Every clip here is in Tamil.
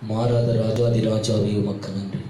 மாறாத ராஜாதி ராஜாவே உமக்கு நன்றி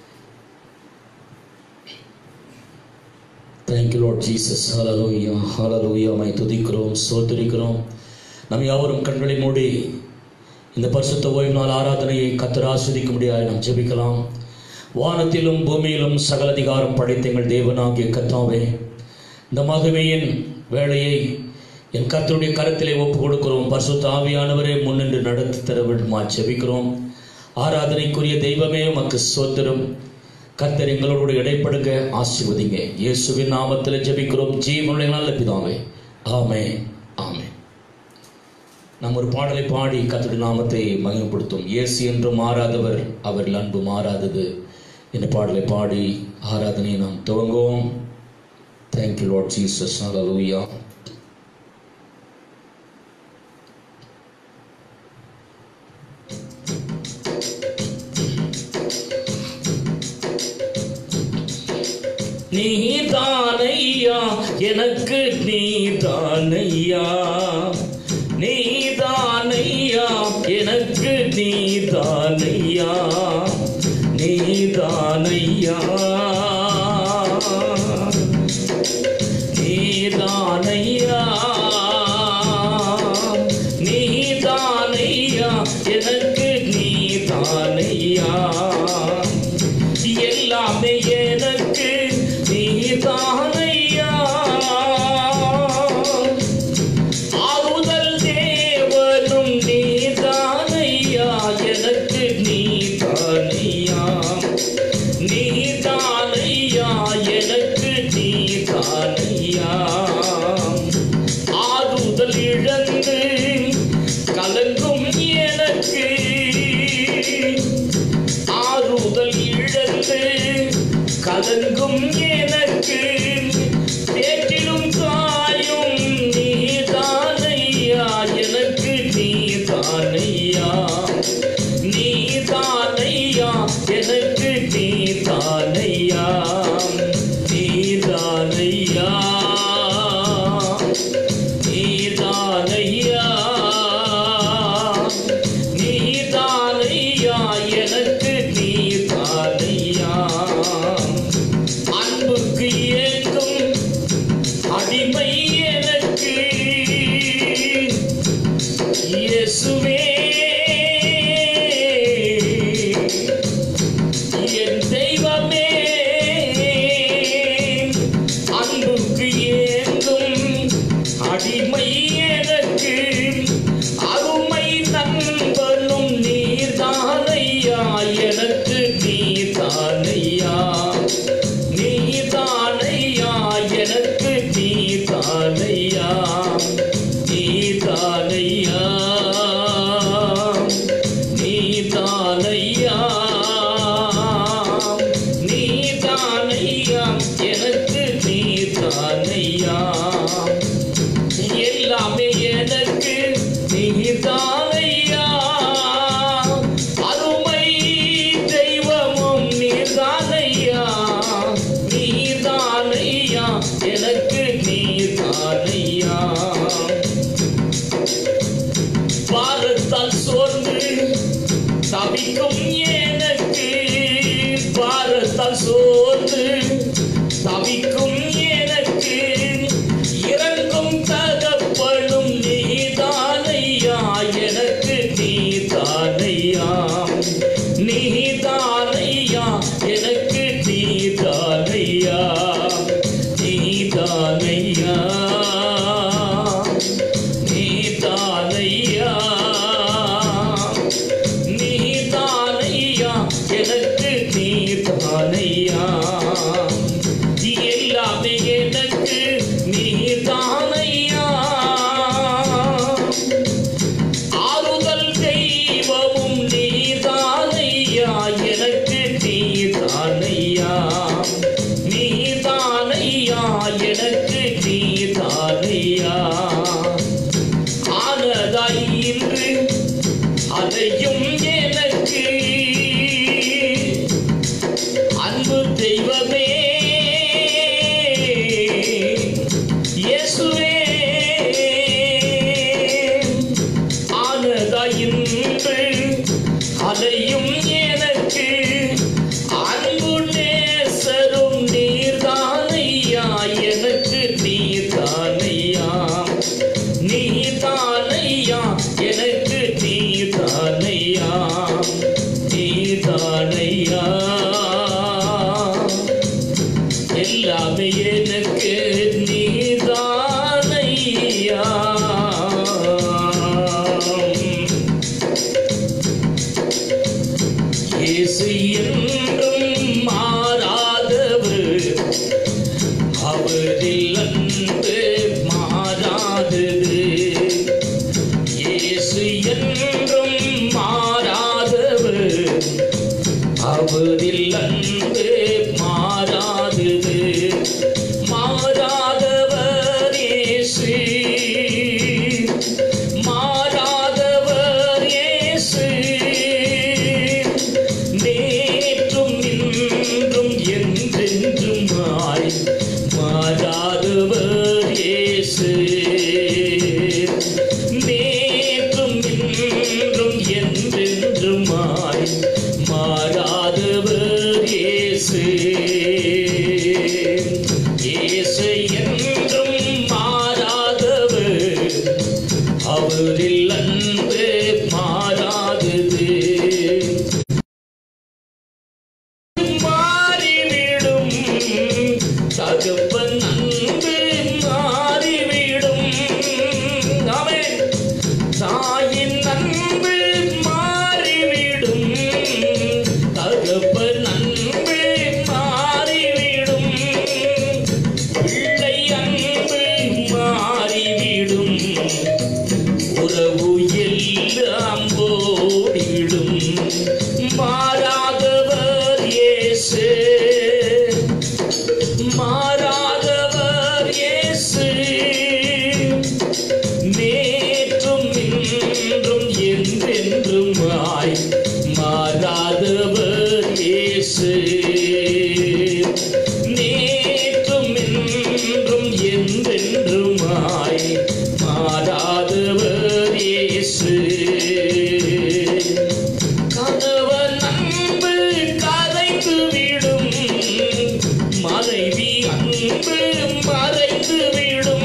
thank you Lord Jesus hallelujah hallelujah my துதிக்கிறோம் சோதரிக்கிறோம் நம் யாவரும் கண்களை மூடி இந்த பரிசுத்த ஓய்வு நாள் ஆராதனையை கத்தர் ஆஸ்வதிக்கும்படியாக நாம் ஜெபிக்கலாம் வானத்திலும் பூமியிலும் சகல அதிகாரம் படைத்த எங்கள் தேவனாகிய கத்தாவே இந்த மகிமையின் வேலையை என் கர்த்தருடைய கரத்திலே ஒப்பு கொடுக்கிறோம் பரிசுத்த ஆவியானவரே முன்னின்று நடத்தி தர வேண்டுமா ஜெபிக்கிறோம் ஆராதனைக்குரிய தெய்வமே உமக்கு சோத்திரம் கர்த்தர் எங்களோடு இடைப்படுங்க ஆசீர்வதிங்க இயேசுவின் நாமத்தில் ஜெபிக்கிறோம் ஜீவனுடைய நல்ல பிதாவே ஆமே ஆமே நாம் ஒரு பாடலை பாடி கர்த்தருடைய நாமத்தை மகிமைப்படுத்தும் இயேசு என்று மாறாதவர் அவரில் அன்பு மாறாதது இந்த பாடலை பாடி ஆராதனையை நாம் துவங்குவோம் தேங்க்யூ லார்ட் ஜீசஸ் ஹalleluya நீதானையா எனக்கு நீதானையா நீதானையா எனக்கு நீதானையா நீதானையா நீதானையா நீதானையா எனக்கு நீதானையா எல்லாமே எனக்கு நீதானையா ஆறுதல் தேவனும் நீதானையா எனக்கு நீதானையா நீதானையா எனக்கு நீதானையா ஆறுதல் இழந்து கலங்கும் எனக்கு ஆறுதல் இழந்து கலங்கும் எனக்கு பேச்சிலும் தாயும் நீதானையா எனக்கு நீதானையா நீதானையா எனக்கு நீதானையா நீதானையா நீதானையா நீதானையா எனக்கு நீதானையா அன்புக்கு ஏங்கும் அடிமை எனக்கு இயேசுவே என் தெய்வமே அன்புக்கு ஏங்கும் அடிமை எனக்கு அருமை நண்பனும் நீர்தானையா எனக்கு நீதானையா நீதானையா எனக்கு நீதானையா நீதானையா நீதானையா நீதானையா எனக்கு நீதானையா எல்லாமே எனக்கு நீதானையா அருமை தெய்வமும் நீதானையா நீதானையா எனக்கு நீதானையா பாரத்தால் சோர்ந்து தவிக்கும் எனக்கு பாரத்தால் சோர்ந்து தவிக்கும் எனக்கு இறங்கும் தகப்படும் நீதானையா எனக்கு இயேசு என்றும் மாறாதவர் அவரில் அன்பு மாறாதது இயேசு என்றும் மாறாதவர் அவரில் அன்பு மாறாதது மாறாதவர் இயேசு மாறாதவர் இயேசு நேற்றும் இன்றும் என்றென்றும் மாய் மாறாதவர் இயேசு நேற்றும் இன்றும் என்றென்றும் மாய் மாறாதவர் இயேசு இயேசு என்றும் மாறாதவர் அவரில் அன்பு மாறாதது மாறிவிடும் தகப்பன் அன்பு மாறிவிடும் ஆமென் தாயின் அன்பு மாறிவிடும் தகப்பன் அன்பு மாறிவிடும் பிள்ளை அன்பு மாறிவிடும் உறவு எல்லாம் ஓடிவிடும் மாறாதவர் இயேசு மாறாதவர் இயேசு நேற்றும் இன்றும் என்றென்றும் மாய் மாறாதவர் இயேசு நேற்றும் இன்றும் என்றென்றும் மாய் மாறாதவர் இயேசு கணவன் அன்பு கரைந்து விடும் மனைவி அன்பு மறைந்து விடும்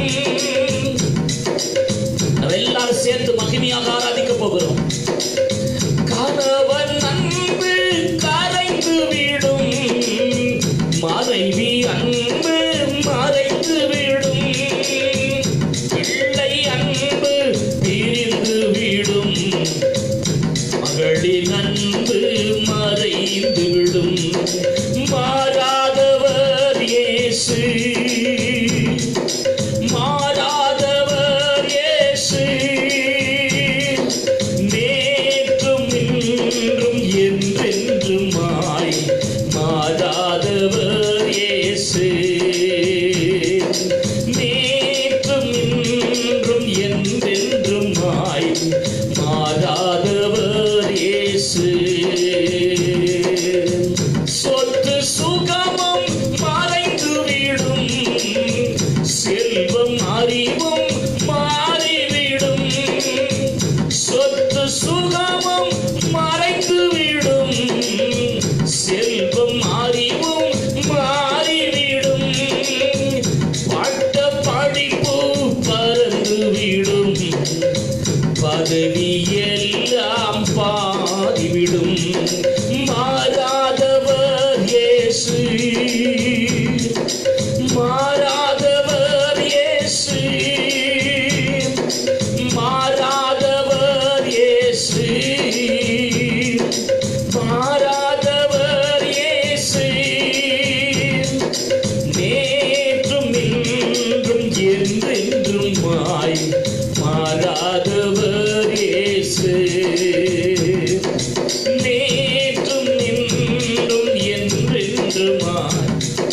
நம்ம எல்லாரும் சேர்ந்து மகிமையாக ஆராதிக்க போகிறோம் கணவன் அன்பு கரைந்து விடும் மனைவி அன்பு மறைந்து விடும் பிள்ளை அன்பு பிரிந்து விடும் மகளின் அன்பு மறைந்து விடும் மாறாதவர் இயேசு மாறாதவர் இயேசு நேற்றும் இன்றும் என்றென்றும் மாய் மாறாதவர் இயேசு நேற்றும் இன்றும் என்றென்றும் மாய் மாறாதவர் இயேசு சொத்து சுகமும் மறைந்து விடும் செல்வம் அறிவும் மாறிவிடும் சொத்து சுகமும் மறைந்து விடும் செல்வம் அறிவும் மாறிவிடும் பட்ட படிப்பு பறந்து விடும் பதவி எல்லாம் பாதிவிடும் மாறாதவர் இயேசு மாறாதவர் இயேசு மாறாதவர் இயேசு மாறாதவர் இயேசு நேற்றும் இன்றும் என்றென்றும் மாய் மாறாதவர் இயேசு நேற்றும் இன்றும் என்றென்றும் மாய்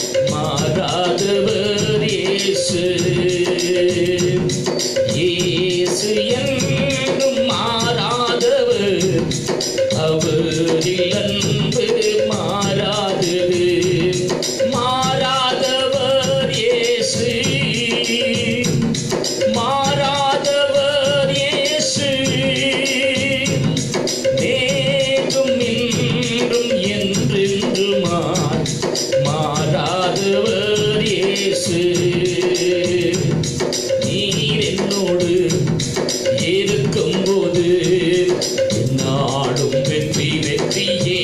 மாறாதவர் இயேசு இயேசு என்றும் மாறாதவர் அவரில் அன்பு மாறாதது மாறாதவர் இயேசு மாறாதவர் இயேசு நேற்றும் இன்றும் என்றென்றுமாய் மாறாதவர் இயேசு நீர் என்னோடு இருக்கும்போது நாடும் வெற்றி வெற்றியே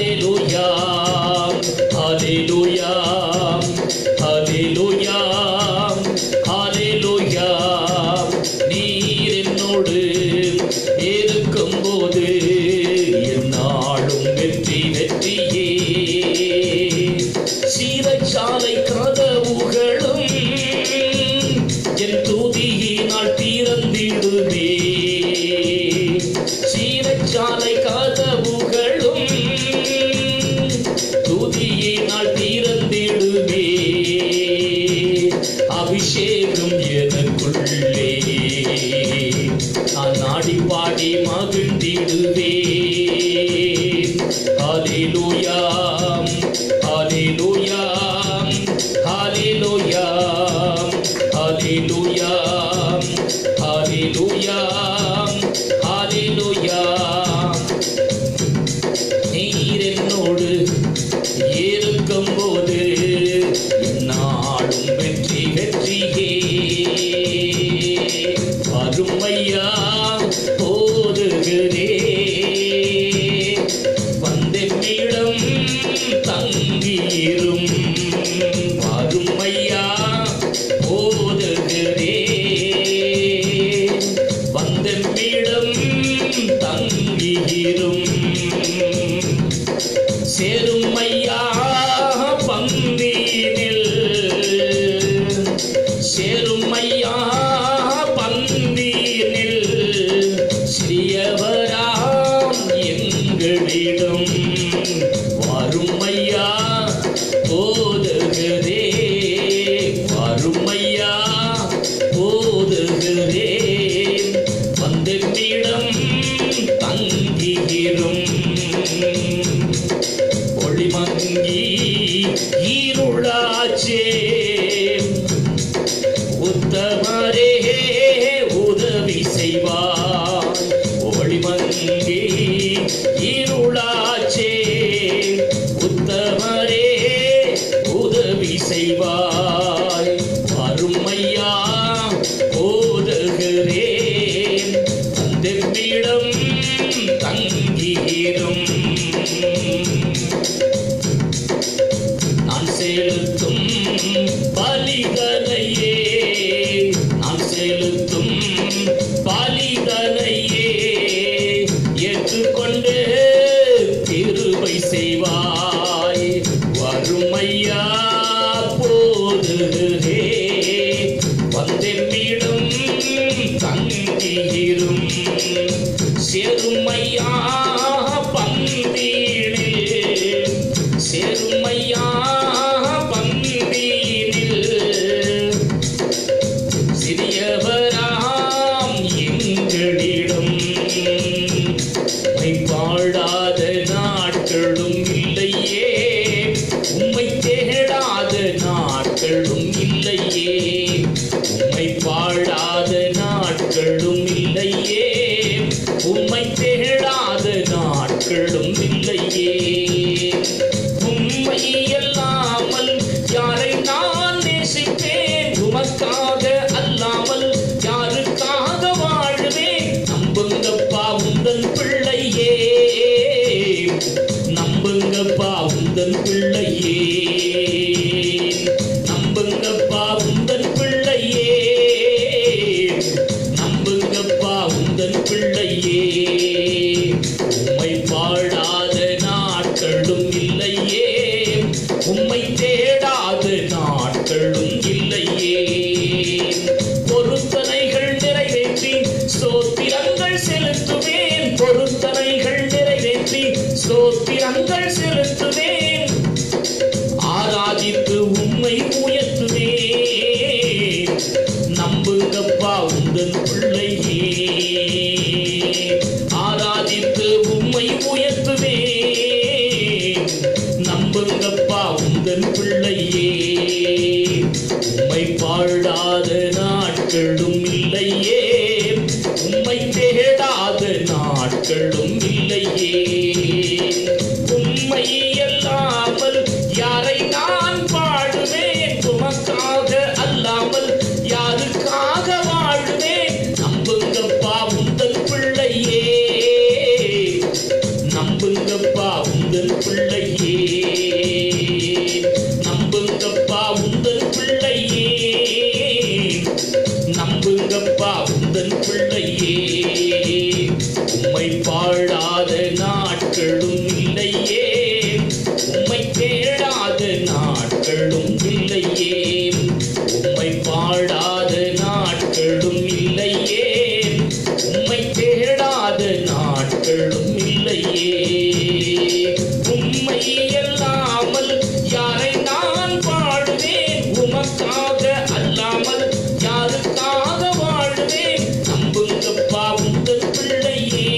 ஹalleluya ஹalleluya ஹalleluya ஹalleluya நீர் என்னோடு இருக்கும்போது என்னாலும் வெற்றி வெற்றியே சீரச்சாலை கதவுகளும் என் துதியினால் திறந்திடுமே சீரச்சாலை கதவுகளும் துதியினால் திறந்திடுமே அபிஷேகம் எனக்குள்ளே நான் நாடி பாடி மகிழ்ந்திடுவே ஹalleluya ஹalleluya ஹalleluya ஹalleluya ஹalleluya ஹalleluya நீர் என்னோடு இருக்கும்போது என்னாலும் வெற்றி வெற்றியே அருமையா போதுகிறே வந்தெம்மிடம் தங்கியிரும் அருமையா போதுகிறே வந்தெம்மிடம் தங்கியிரும் சேருமையா பந்தினில் சேருமையா பந்தினில் சிறியவராம் எங்களிடம் வறுமையா போதுகிறே வறுமையா போதுகிறே வந்தென்னிடம் தங்கியிரும் ஒளிமங்கி ஈருளாச்சே உத்தமரே உதவி செய்வார் ஒளிமங்கி இருளாச்சே உத்தமரே உதவி செய்வாய் அருமையா போதுகிறேன் அந்தெம்மிடம் தங்கியிரும் நான் செலுத்தும் பலிதனையே நான் செலுத்தும் பலிதனையே ஏற்றுக்கொண்டு கிருபை செய்வாய் வறுமையா போதுகிறே வந்தெம்மிடம் தங்கியிரும் செருமையா பந்தீனில் செருமையா பந்தீனில் சிறியவராம் எங்களிடம் உம்மை பாடாத நாட்களும் இல்லையே உம்மை தேடாத நாட்களும் இல்லையே உம்மை பாடாத நாட்களும் இல்லையே உம்மை தேடாத நாட்களும் இல்லையே உம்மை அல்லாமல் யாரை நான் நேசிப்பேன் உமக்காக அல்லாமல் யாருக்காக வாழ்வேன் நம்புங்கப்பா உந்தன் பிள்ளையே நம்புங்கப்பா உந்தன் பிள்ளையே நம்புங்கப்பா உந்தன் பிள்ளையே நம்புங்கப்பா உந்தன் பிள்ளையே உம்மை பாடாத நாட்களும் இல்லையே உம்மை தேடாத நாட்களும் இல்லையே பொருத்தனைகள் நிறைவேற்றி ஸ்தோத்திரங்கள் செலுத்துவேன் பொருத்தனைகள் நிறைவேற்றி ஸ்தோத்திரங்கள் செலுத்துவேன் ஆராதித்து உம்மை உயர்த்துவேன் நம்புங்கப்பா உந்தன் பிள்ளையே ஆராதித்து உம்மை உயர்த்துவேன் நம்புங்கப்பா உந்தன் பிள்ளையே உம்மை பாடாத நாட்களும் இல்லையே உம்மை தேடாத நாட்களும் இல்லையே உம்மை அல்லாமல் யாரை நான் பாடுவேன் உமக்காக அல்லாமல் யாருக்காக வாழ்வேன் நம்புங்கப்பா உந்தன் பிள்ளையே நம்புங்கப்பா உந்த உந்தன் பிள்ளையே நம்புங்கப்பா உந்தன் பிள்ளையே நம்புங்கப்பா உந்தன் பிள்ளையே உம்மை பாழாத நாட்களும் இல்லையே உம்மை தேடாத நாட்களும் இல்லையே உம்மை பாடாத நாட்களும் இல்லையே உம்மை தேடாத நாட்களும் இல்லையே உம்மை அல்லாமல் யாரை நான் பாடுவேன் உமக்காக அல்லாமல் யாருக்காக வாழ்வேன் நம்புங்கப்பா உந்தன் பிள்ளையே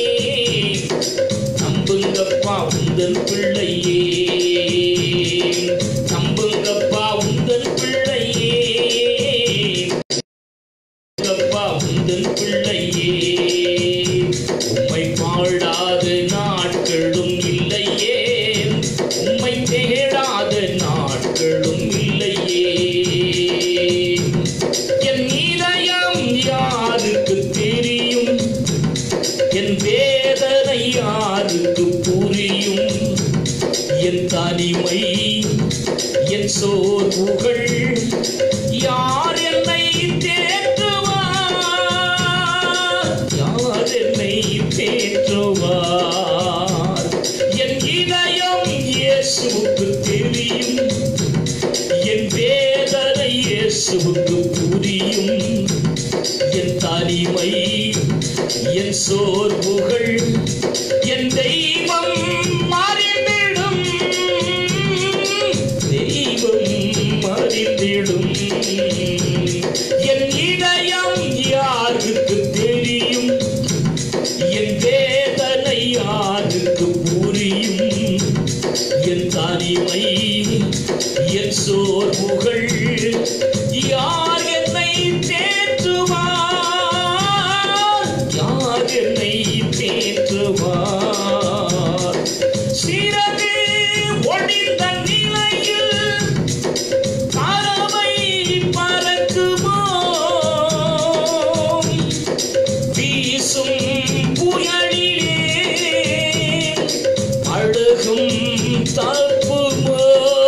நம்புங்கப்பா உந்தன் பிள்ளையே நம்புங்கப்பா உந்தன் பிள்ளையே நம்புங்கப்பா உந்தன் பிள்ளையே உம்மை பாழாத நாட்களும் இல்லையே உம்மை தேடாத நாட்களும் இல்லையே என் இதயம் யாருக்கு தெரியும் என் வேதனை யாருக்கு புரியும் என் தனிமை என் சோர்வுகள் யார் என்னை தேற்றுவார் யார் என்னை தேற்றுவார் என் இதயம் இயேசுவுக்கு தெரியும் என் வேதனை இயேசுவுக்கு புரியும் என் தனிமை என் சோர்வுகள் என் தெய்வம் மாறிவிடும் தெய்வம் மாறிவிடும் என் இதயம் யாருக்கு தெரியும் என் வேதனை யாருக்கு புரியும் என் தனிமை என் சோர்வுகள் யார் என்னை தேற்றுவார் யார் என்னை தேற்றுவார் சிறகு ஒளிந்த நிலையில் பறவை பறக்குமோ வீசும் புயலிலே அழகும் தப்புமோ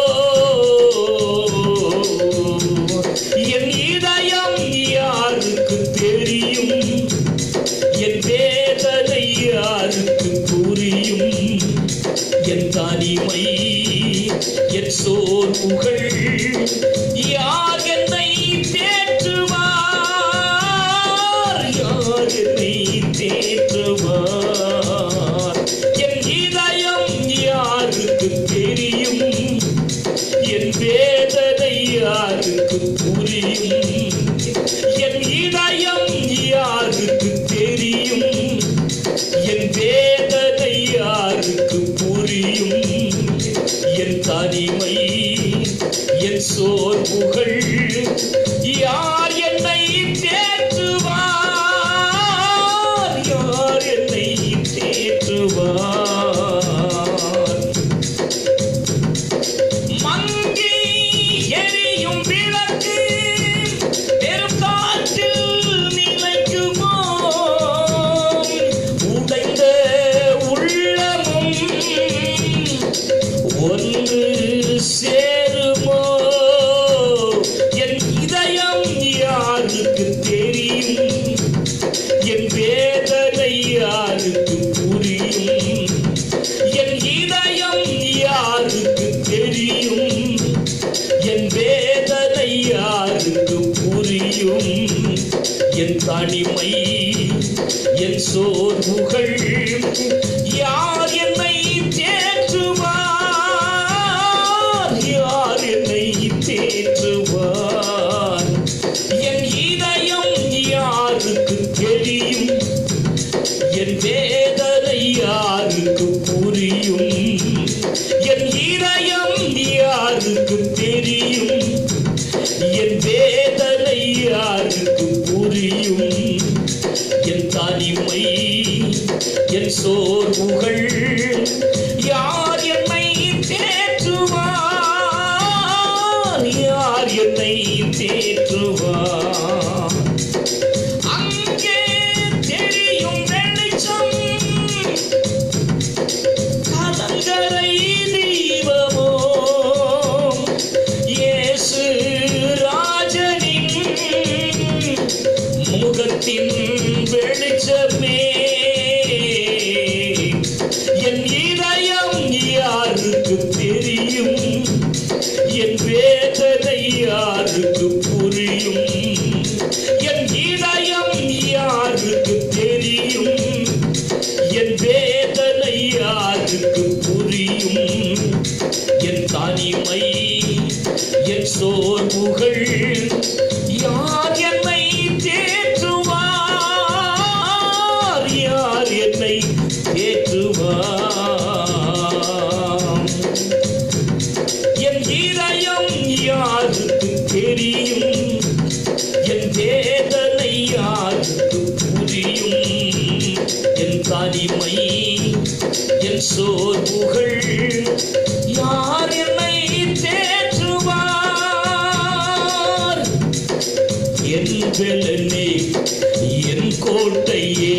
என் இதயம் யாருக்கு தெரியும் என் வேதனை யாருக்கு புரியும் என் தனிமை என் சோர்வுகள் யார் என்னை தேற்றுவார் யார் என்னை தேற்றுவார் என் இதயம் யாருக்கு தெரியும் என் வேதனை யாருக்கு புரியும் என் இதயம் யாருக்கு தெரியும் என் வேதனை யாருக்கு புரியும் என் தனிமை என் சோர்வுகள் யார் என்னை தேற்றுவார் யார் என்னை தேற்றுவார் மங்கி எரியும் விளக்கு பெரும் காற்றில் நிலைக்குமோ உடைந்த உள்ளமும் ஒன்று சேருமோ என் இதயம் யாருக்கு தெரியும் என் வேதனை யாருக்கு புரியும் என் இதயம் யாருக்கு தெரியும் என் வேதனை யாருக்கு புரியும் என் தனிமை என் சோர்வுகள் யார் என்னை தேற்றுவார் யார் என்னை தேற்றுவார் என் இதயம் யாருக்கு தெரியும் என் வேதனை யாருக்கு புரியும் என் இதயம் யாருக்கு தெரியும் என் வேதனை யாருக்கு புரியும் என் தனிமை என் சோர்வுகள் யார் என்னை தேற்றுவார் யார் என்னை தேற்றுவார் அங்கே தெரியும் வெளிச்சம் கலங்கரை யாருக்கு தெரியும் என் வேதனை யாருக்கு புரியும் என் இதயம் யாருக்கு தெரியும் என் வேதனை யாருக்கு புரியும் என் தனிமை என் சோர்வுகள் யார் என்னை தேற்றுவார் யார் என்னை தேற்றுவார் என் இதயம் யாருக்கு தெரியும் என் வேதனை யாருக்கு புரியும் என் தனிமை என் சோர்வுகள் யார் என்னை தேற்றுவார் என் பெலனே என் கோட்டையே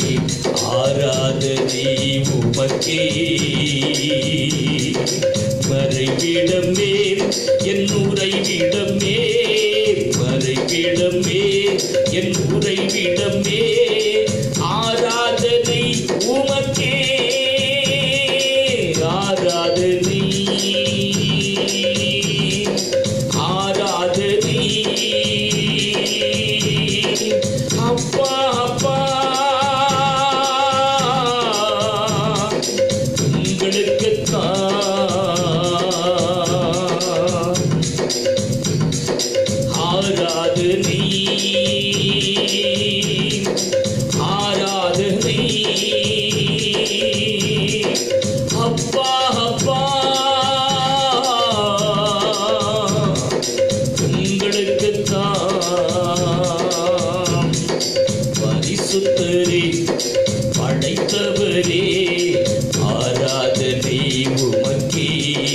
ஆராதனை உமக்கே மறைவிடமே என் உறைவிடமே மறைவிடமே என் உறைவிடமே ஆராதனை உமக்கே ஆராதனை ஆராதனை அப்பா அப்பா உங்களுக்குத்தான் ஆராதனை ஆராதனை அப்பா அப்பா உங்களுக்குத்தான் பரிசுத்தரே படைத்தவரே ஆராதனை உமக்கே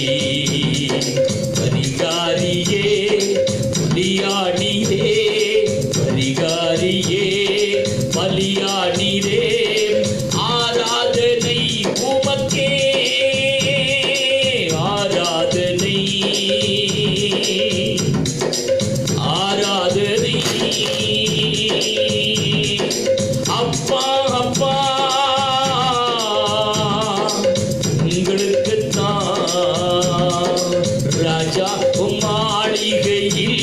பரிகாரியே பலியாடிரே பரிகாரியே பலியாடிரே ஆராதனை உமக்கே ஆராதனை ஆராதனை அப்பா அப்பா உங்களுக்குத்தான் ராஜா உம் மாளிகையில்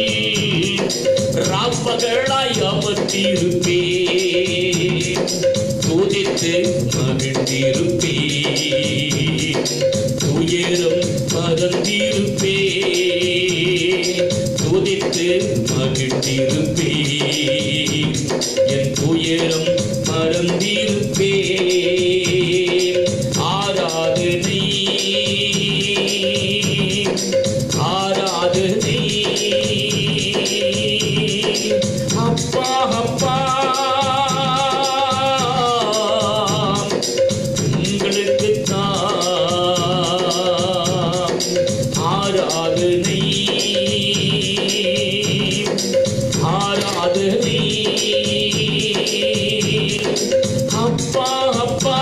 ராப்பகளாய் அமர்த்திருப்பே துதித்து மகிழ்ந்திருப்பே துயரம் மறந்திருப்பே துதித்து மகிழ்ந்திருப்பே என் துயரம் மறந்திருப்பே ஆராதனை ஆராதனை அப்பா அப்பா உங்களுக்குத்தான் ஆராதனை ஆராதனை அப்பா அப்பா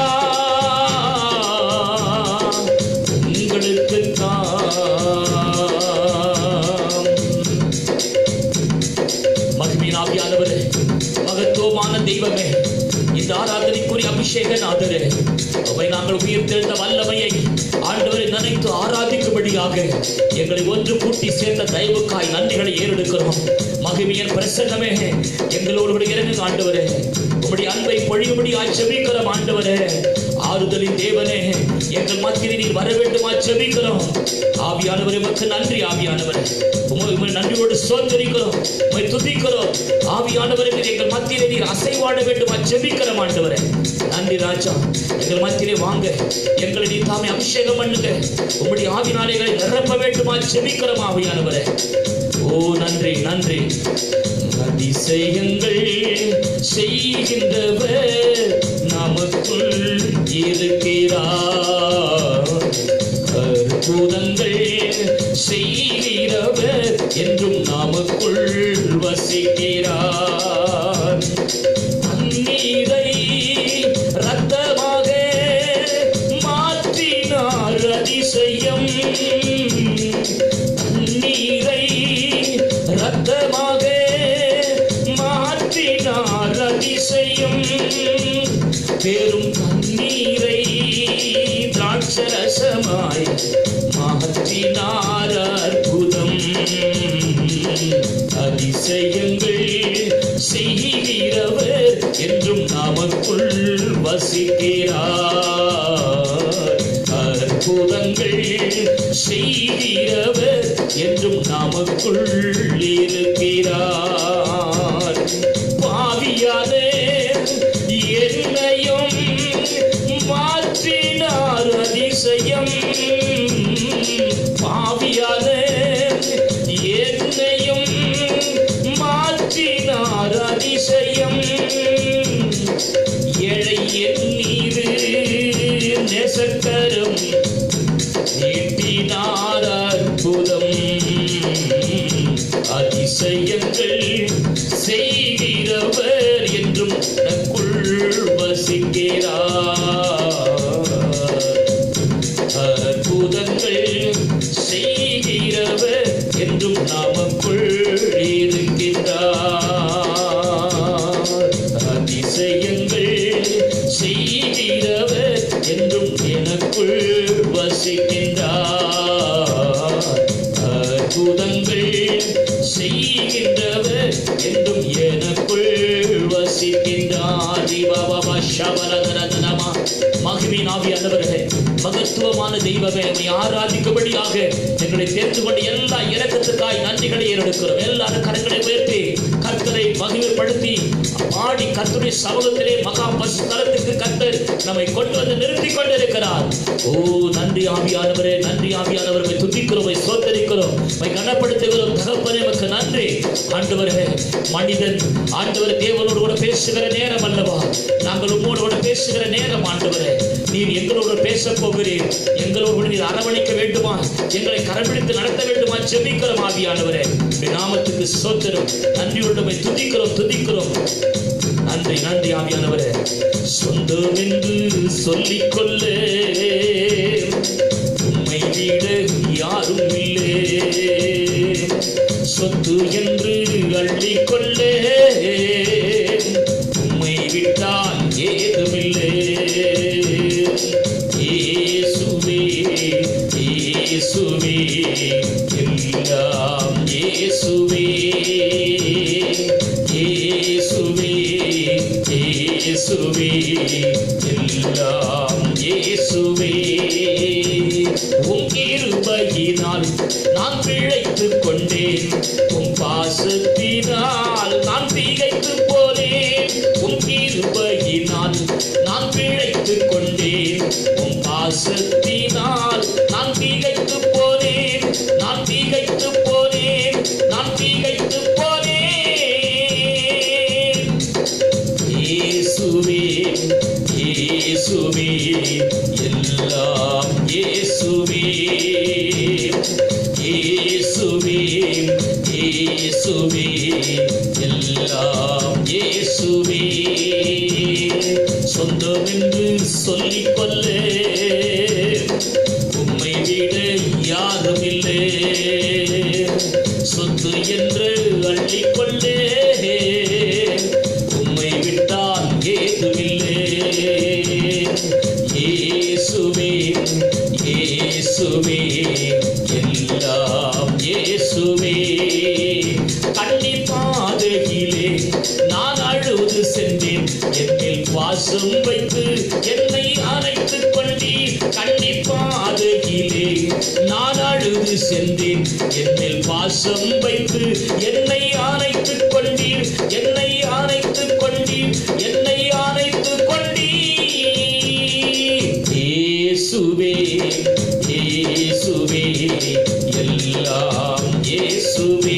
உங்களுக்குத்தான் மகிமையின் ஆவியானவரே மகத்துவமான தெய்வமே இந்த ஆராதனைக்குரிய அபிஷேக நாதரே அவை நாங்கள் உயிர்த்தெழுந்த வல்லமையை ஆண்டவரை நினைத்து ஆராதிக்கும்படியாக எங்களை ஒன்று கூட்டி சேர்ந்த தயவுக்காய் நன்றிகளை ஏறெடுக்கிறோம் மகிமையின் பிரசன்னமே எங்களோடு கூட இறங்கு ஆண்டவரே உம்முடைய அன்பை பொழியும்படியாய் செபிக்கிறோம் ஆண்டவரே ஆறுதலின் தேவனே எங்கள் மத்தியில் நீர் வர வேண்டுமா செபிக்கிறோம் ஆவியானவரே உமக்கு நன்றி ஆவியானவரே உமை உமை நன்றியோடு சோதரிக்கிறோம் உமை துதிக்கிறோம் ஆவியானவரே நீர் எங்கள் மத்தியிலே நீர் அசைவாட வேண்டுமா செபிக்கிறோம் ஆண்டவரே நன்றி ராஜா எங்கள் மத்தியிலே வாங்க எங்களை நீ தாமே அபிஷேகம் பண்ணுங்க உம்முடைய ஆவினாலைகளை நிரப்ப வேண்டுமா செபிக்கிறோம் ஆவியானவரே ஓ நன்றி நன்றி அதிசயங்கள் செய்கின்றவர் நமக்குள் இருக்கிறார் அற்புதங்கள் செய்கிறவர் என்றும் நமக்குள் வசிக்கிறார் தண்ணீரை ரத்தமாக மாற்றினார் அதிசயம் தண்ணீரை ரத்தமாக மாற்றினார் அதிசயம் பெரும் தண்ணீரை திராட்சரசமாக பரவசமாய் மாற்றினார் அற்புதம் அதிசயங்கள் செய்கிறவர் என்றும் நமக்குள் வசிக்கிறார் அற்புதங்கள் செய்கிறவர் என்றும் நமக்குள் இருக்கிறார் பாவியானே என்னையும் மாற்றினார் அதிசயம் பாவியானே என்னையும் மாற்றினார் அதிசயம் ஏழை என் மீது நெசக்கரம் நீட்டினார் அற்புதம் அதிசயங்கள் செய்கிறவர் என்றும் நக்குள் வசிக்கிறார் அற்புதங்கள் செய்கிறவர் என்றும் நமக்குள் இருக்கின்றார் அதிசயங்கள் செய்கிறவர் என்றும் எனக்குள் வசிக்கின்றார் அற்புதங்கள் செய்கின்றவர் என்றும் எனக்குள் வசிக்கின்றார் தீபாபா ஷபலதரதனமா மகிமின் ஆவியானவர்களே மகத்துவமான தெய்வமே உம்மை ஆராதிக்கும்படியாக எங்களை தேர்ந்து கொண்டு எல்லா இறக்கத்துக்காய் நன்றிகளை ஏறெடுக்கிறோம் எல்லாரும் கரங்களை உயர்த்தி கர்த்தரை மகிமைப்படுத்தி பாடி கர்த்தருடைய சமூகத்திலே மகா பசு தலத்துக்கு கர்த்தர் நம்மை கொண்டு வந்து நிறுத்தி கொண்டிருக்கிறார் ஓ நன்றி ஆவியானவரே நன்றி ஆவியானவரை துதிக்கிறோம் உம்மை சோத்தரிக்கிறோம் உம்மை கனப்படுத்துகிறோம் தகப்பனே உமக்கு நன்றி ஆண்டவரே மனிதன் ஆண்டவர் தேவனோடு கூட பேசுகிற நேரம் அல்லவா நாங்கள் உம்மோடு கூட பேசுகிற நேரம் ஆண்டவரே நீர் எங்களோடு பேச போகிறீர் எங்களோடு கூட நீர் அரவணைக்க வேண்டுமா எங்களை கரம்பிடித்து நடத்த வேண்டுமா ஜெபிக்கிறோம் ஆவியானவரே உம்முடைய நாமத்துக்கு சோத்திரம் நன்றியோடு உம்மை துதிக்கிறோம் துதிக்கிறோம் நன்றி நன்றி ஆவியானவரே சொந்தம் என்று சொல்லிக்கொள்ள உம்மை விட யாரும் இல்லை சொத்து என்று அள்ளிக்கொள்ள உம்மை விட்டால் ஏதுமில்லை இயேசுவே இயேசுவே எல்லாம் இயேசுவே இயேசுவே இயேசுவே எல்லாம் இயேசுவே உம் கிருபையினால் நான் பிழைத்துக் கொண்டேன் உம் பாசத்தினால் நான் திகைத்து போனேன் உம் கிருபையினால் நான் பிழைத்துக் கொண்டேன் உம் பாசத்தினால் நான் திகைத்து போனேன் நான் திகைத்து போனேன் நான் திகைத்து போனேன் இயேசுவே இயேசுவே எல்லாம் இயேசுவே இயேசுவே இயேசுவே எல்லாம் இயேசுவே சொந்தம் என்று சொல்லிக்கொள்ள உம்மை விட யாரும் இல்லை சொத்து என்று அள்ளிக்கொள்ளே உம்மை விட்டால் ஏதுமில்லை இயேசுவே இயேசுவே எல்லாம் இயேசுவே கண்ணி பாதையிலே நான் அழுது சென்றேன் என்னில் வாசம் வைத்து என்னை அணைத்துக் கொண்டீர் கண்ணி பாதையிலே நான் அழுது சென்றேன் என்னில் வாசம் வைத்து என்னை அணைத்துக் கொண்டீர் என்னை அணைத்துக் கொண்டீர் என்னை அணைத்துக் கொண்டீர் இயேசுவே இயேசுவே எல்லாம் இயேசுவே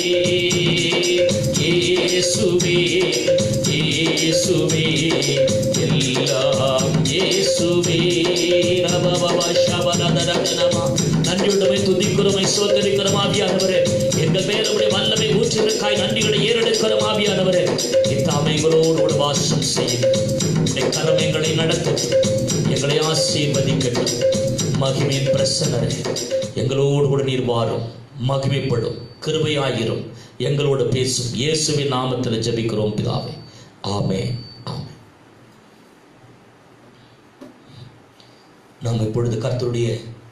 இயேசுவே இயேசுவே எல்லாம் இயேசுவே ரபபப ஷபரதரகனமா நன்றியுடமை துதிக்கிறோமை சோதரிக்கிறோம் ஆவியானவரே எங்கள் மேலுடைய வல்லமை ஊற்றிருக்காய் நன்றிகளை ஏறெடுக்கிறோம் ஆவியானவரே இத்தாமை எங்களோடு கூட வாசம் செய்யும் உடைய கரம் எங்களை நடத்தட்டும் எங்களை ஆசீர்வதிக்கட்டும் மகிமையின் பிரசன்னரே எங்களோடு கூட நீர் வாரும் மகிமைப்படும் கிருபையாயிரும் எங்களோடு பேசும் இயேசுவின் நாமத்தில் ஜெபிக்கிறோம் பிதாவே ஆமே ஆமே நாம் இப்பொழுது கர்த்தருடைய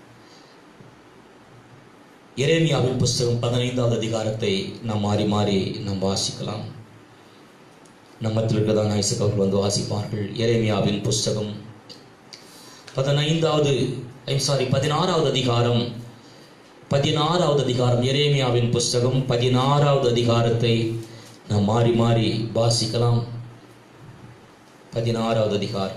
எரேமியாவின் புஸ்தகம் பதினைந்தாவது அதிகாரத்தை நாம் மாறி மாறி நாம் வாசிக்கலாம் நம்மத்தில் இருக்கிறதான ஐசக் அவர்கள் வந்து வாசிப்பார்கள் எரேமியாவின் புஸ்தகம் பதினைந்தாவது ஐம் சாரி பதினாறாவது அதிகாரம் பதினாறாவது அதிகாரம் எரேமியாவின் புஸ்தகம் பதினாறாவது அதிகாரத்தை நாம் மாறி மாறி வாசிக்கலாம் பதினாறாவது அதிகாரம்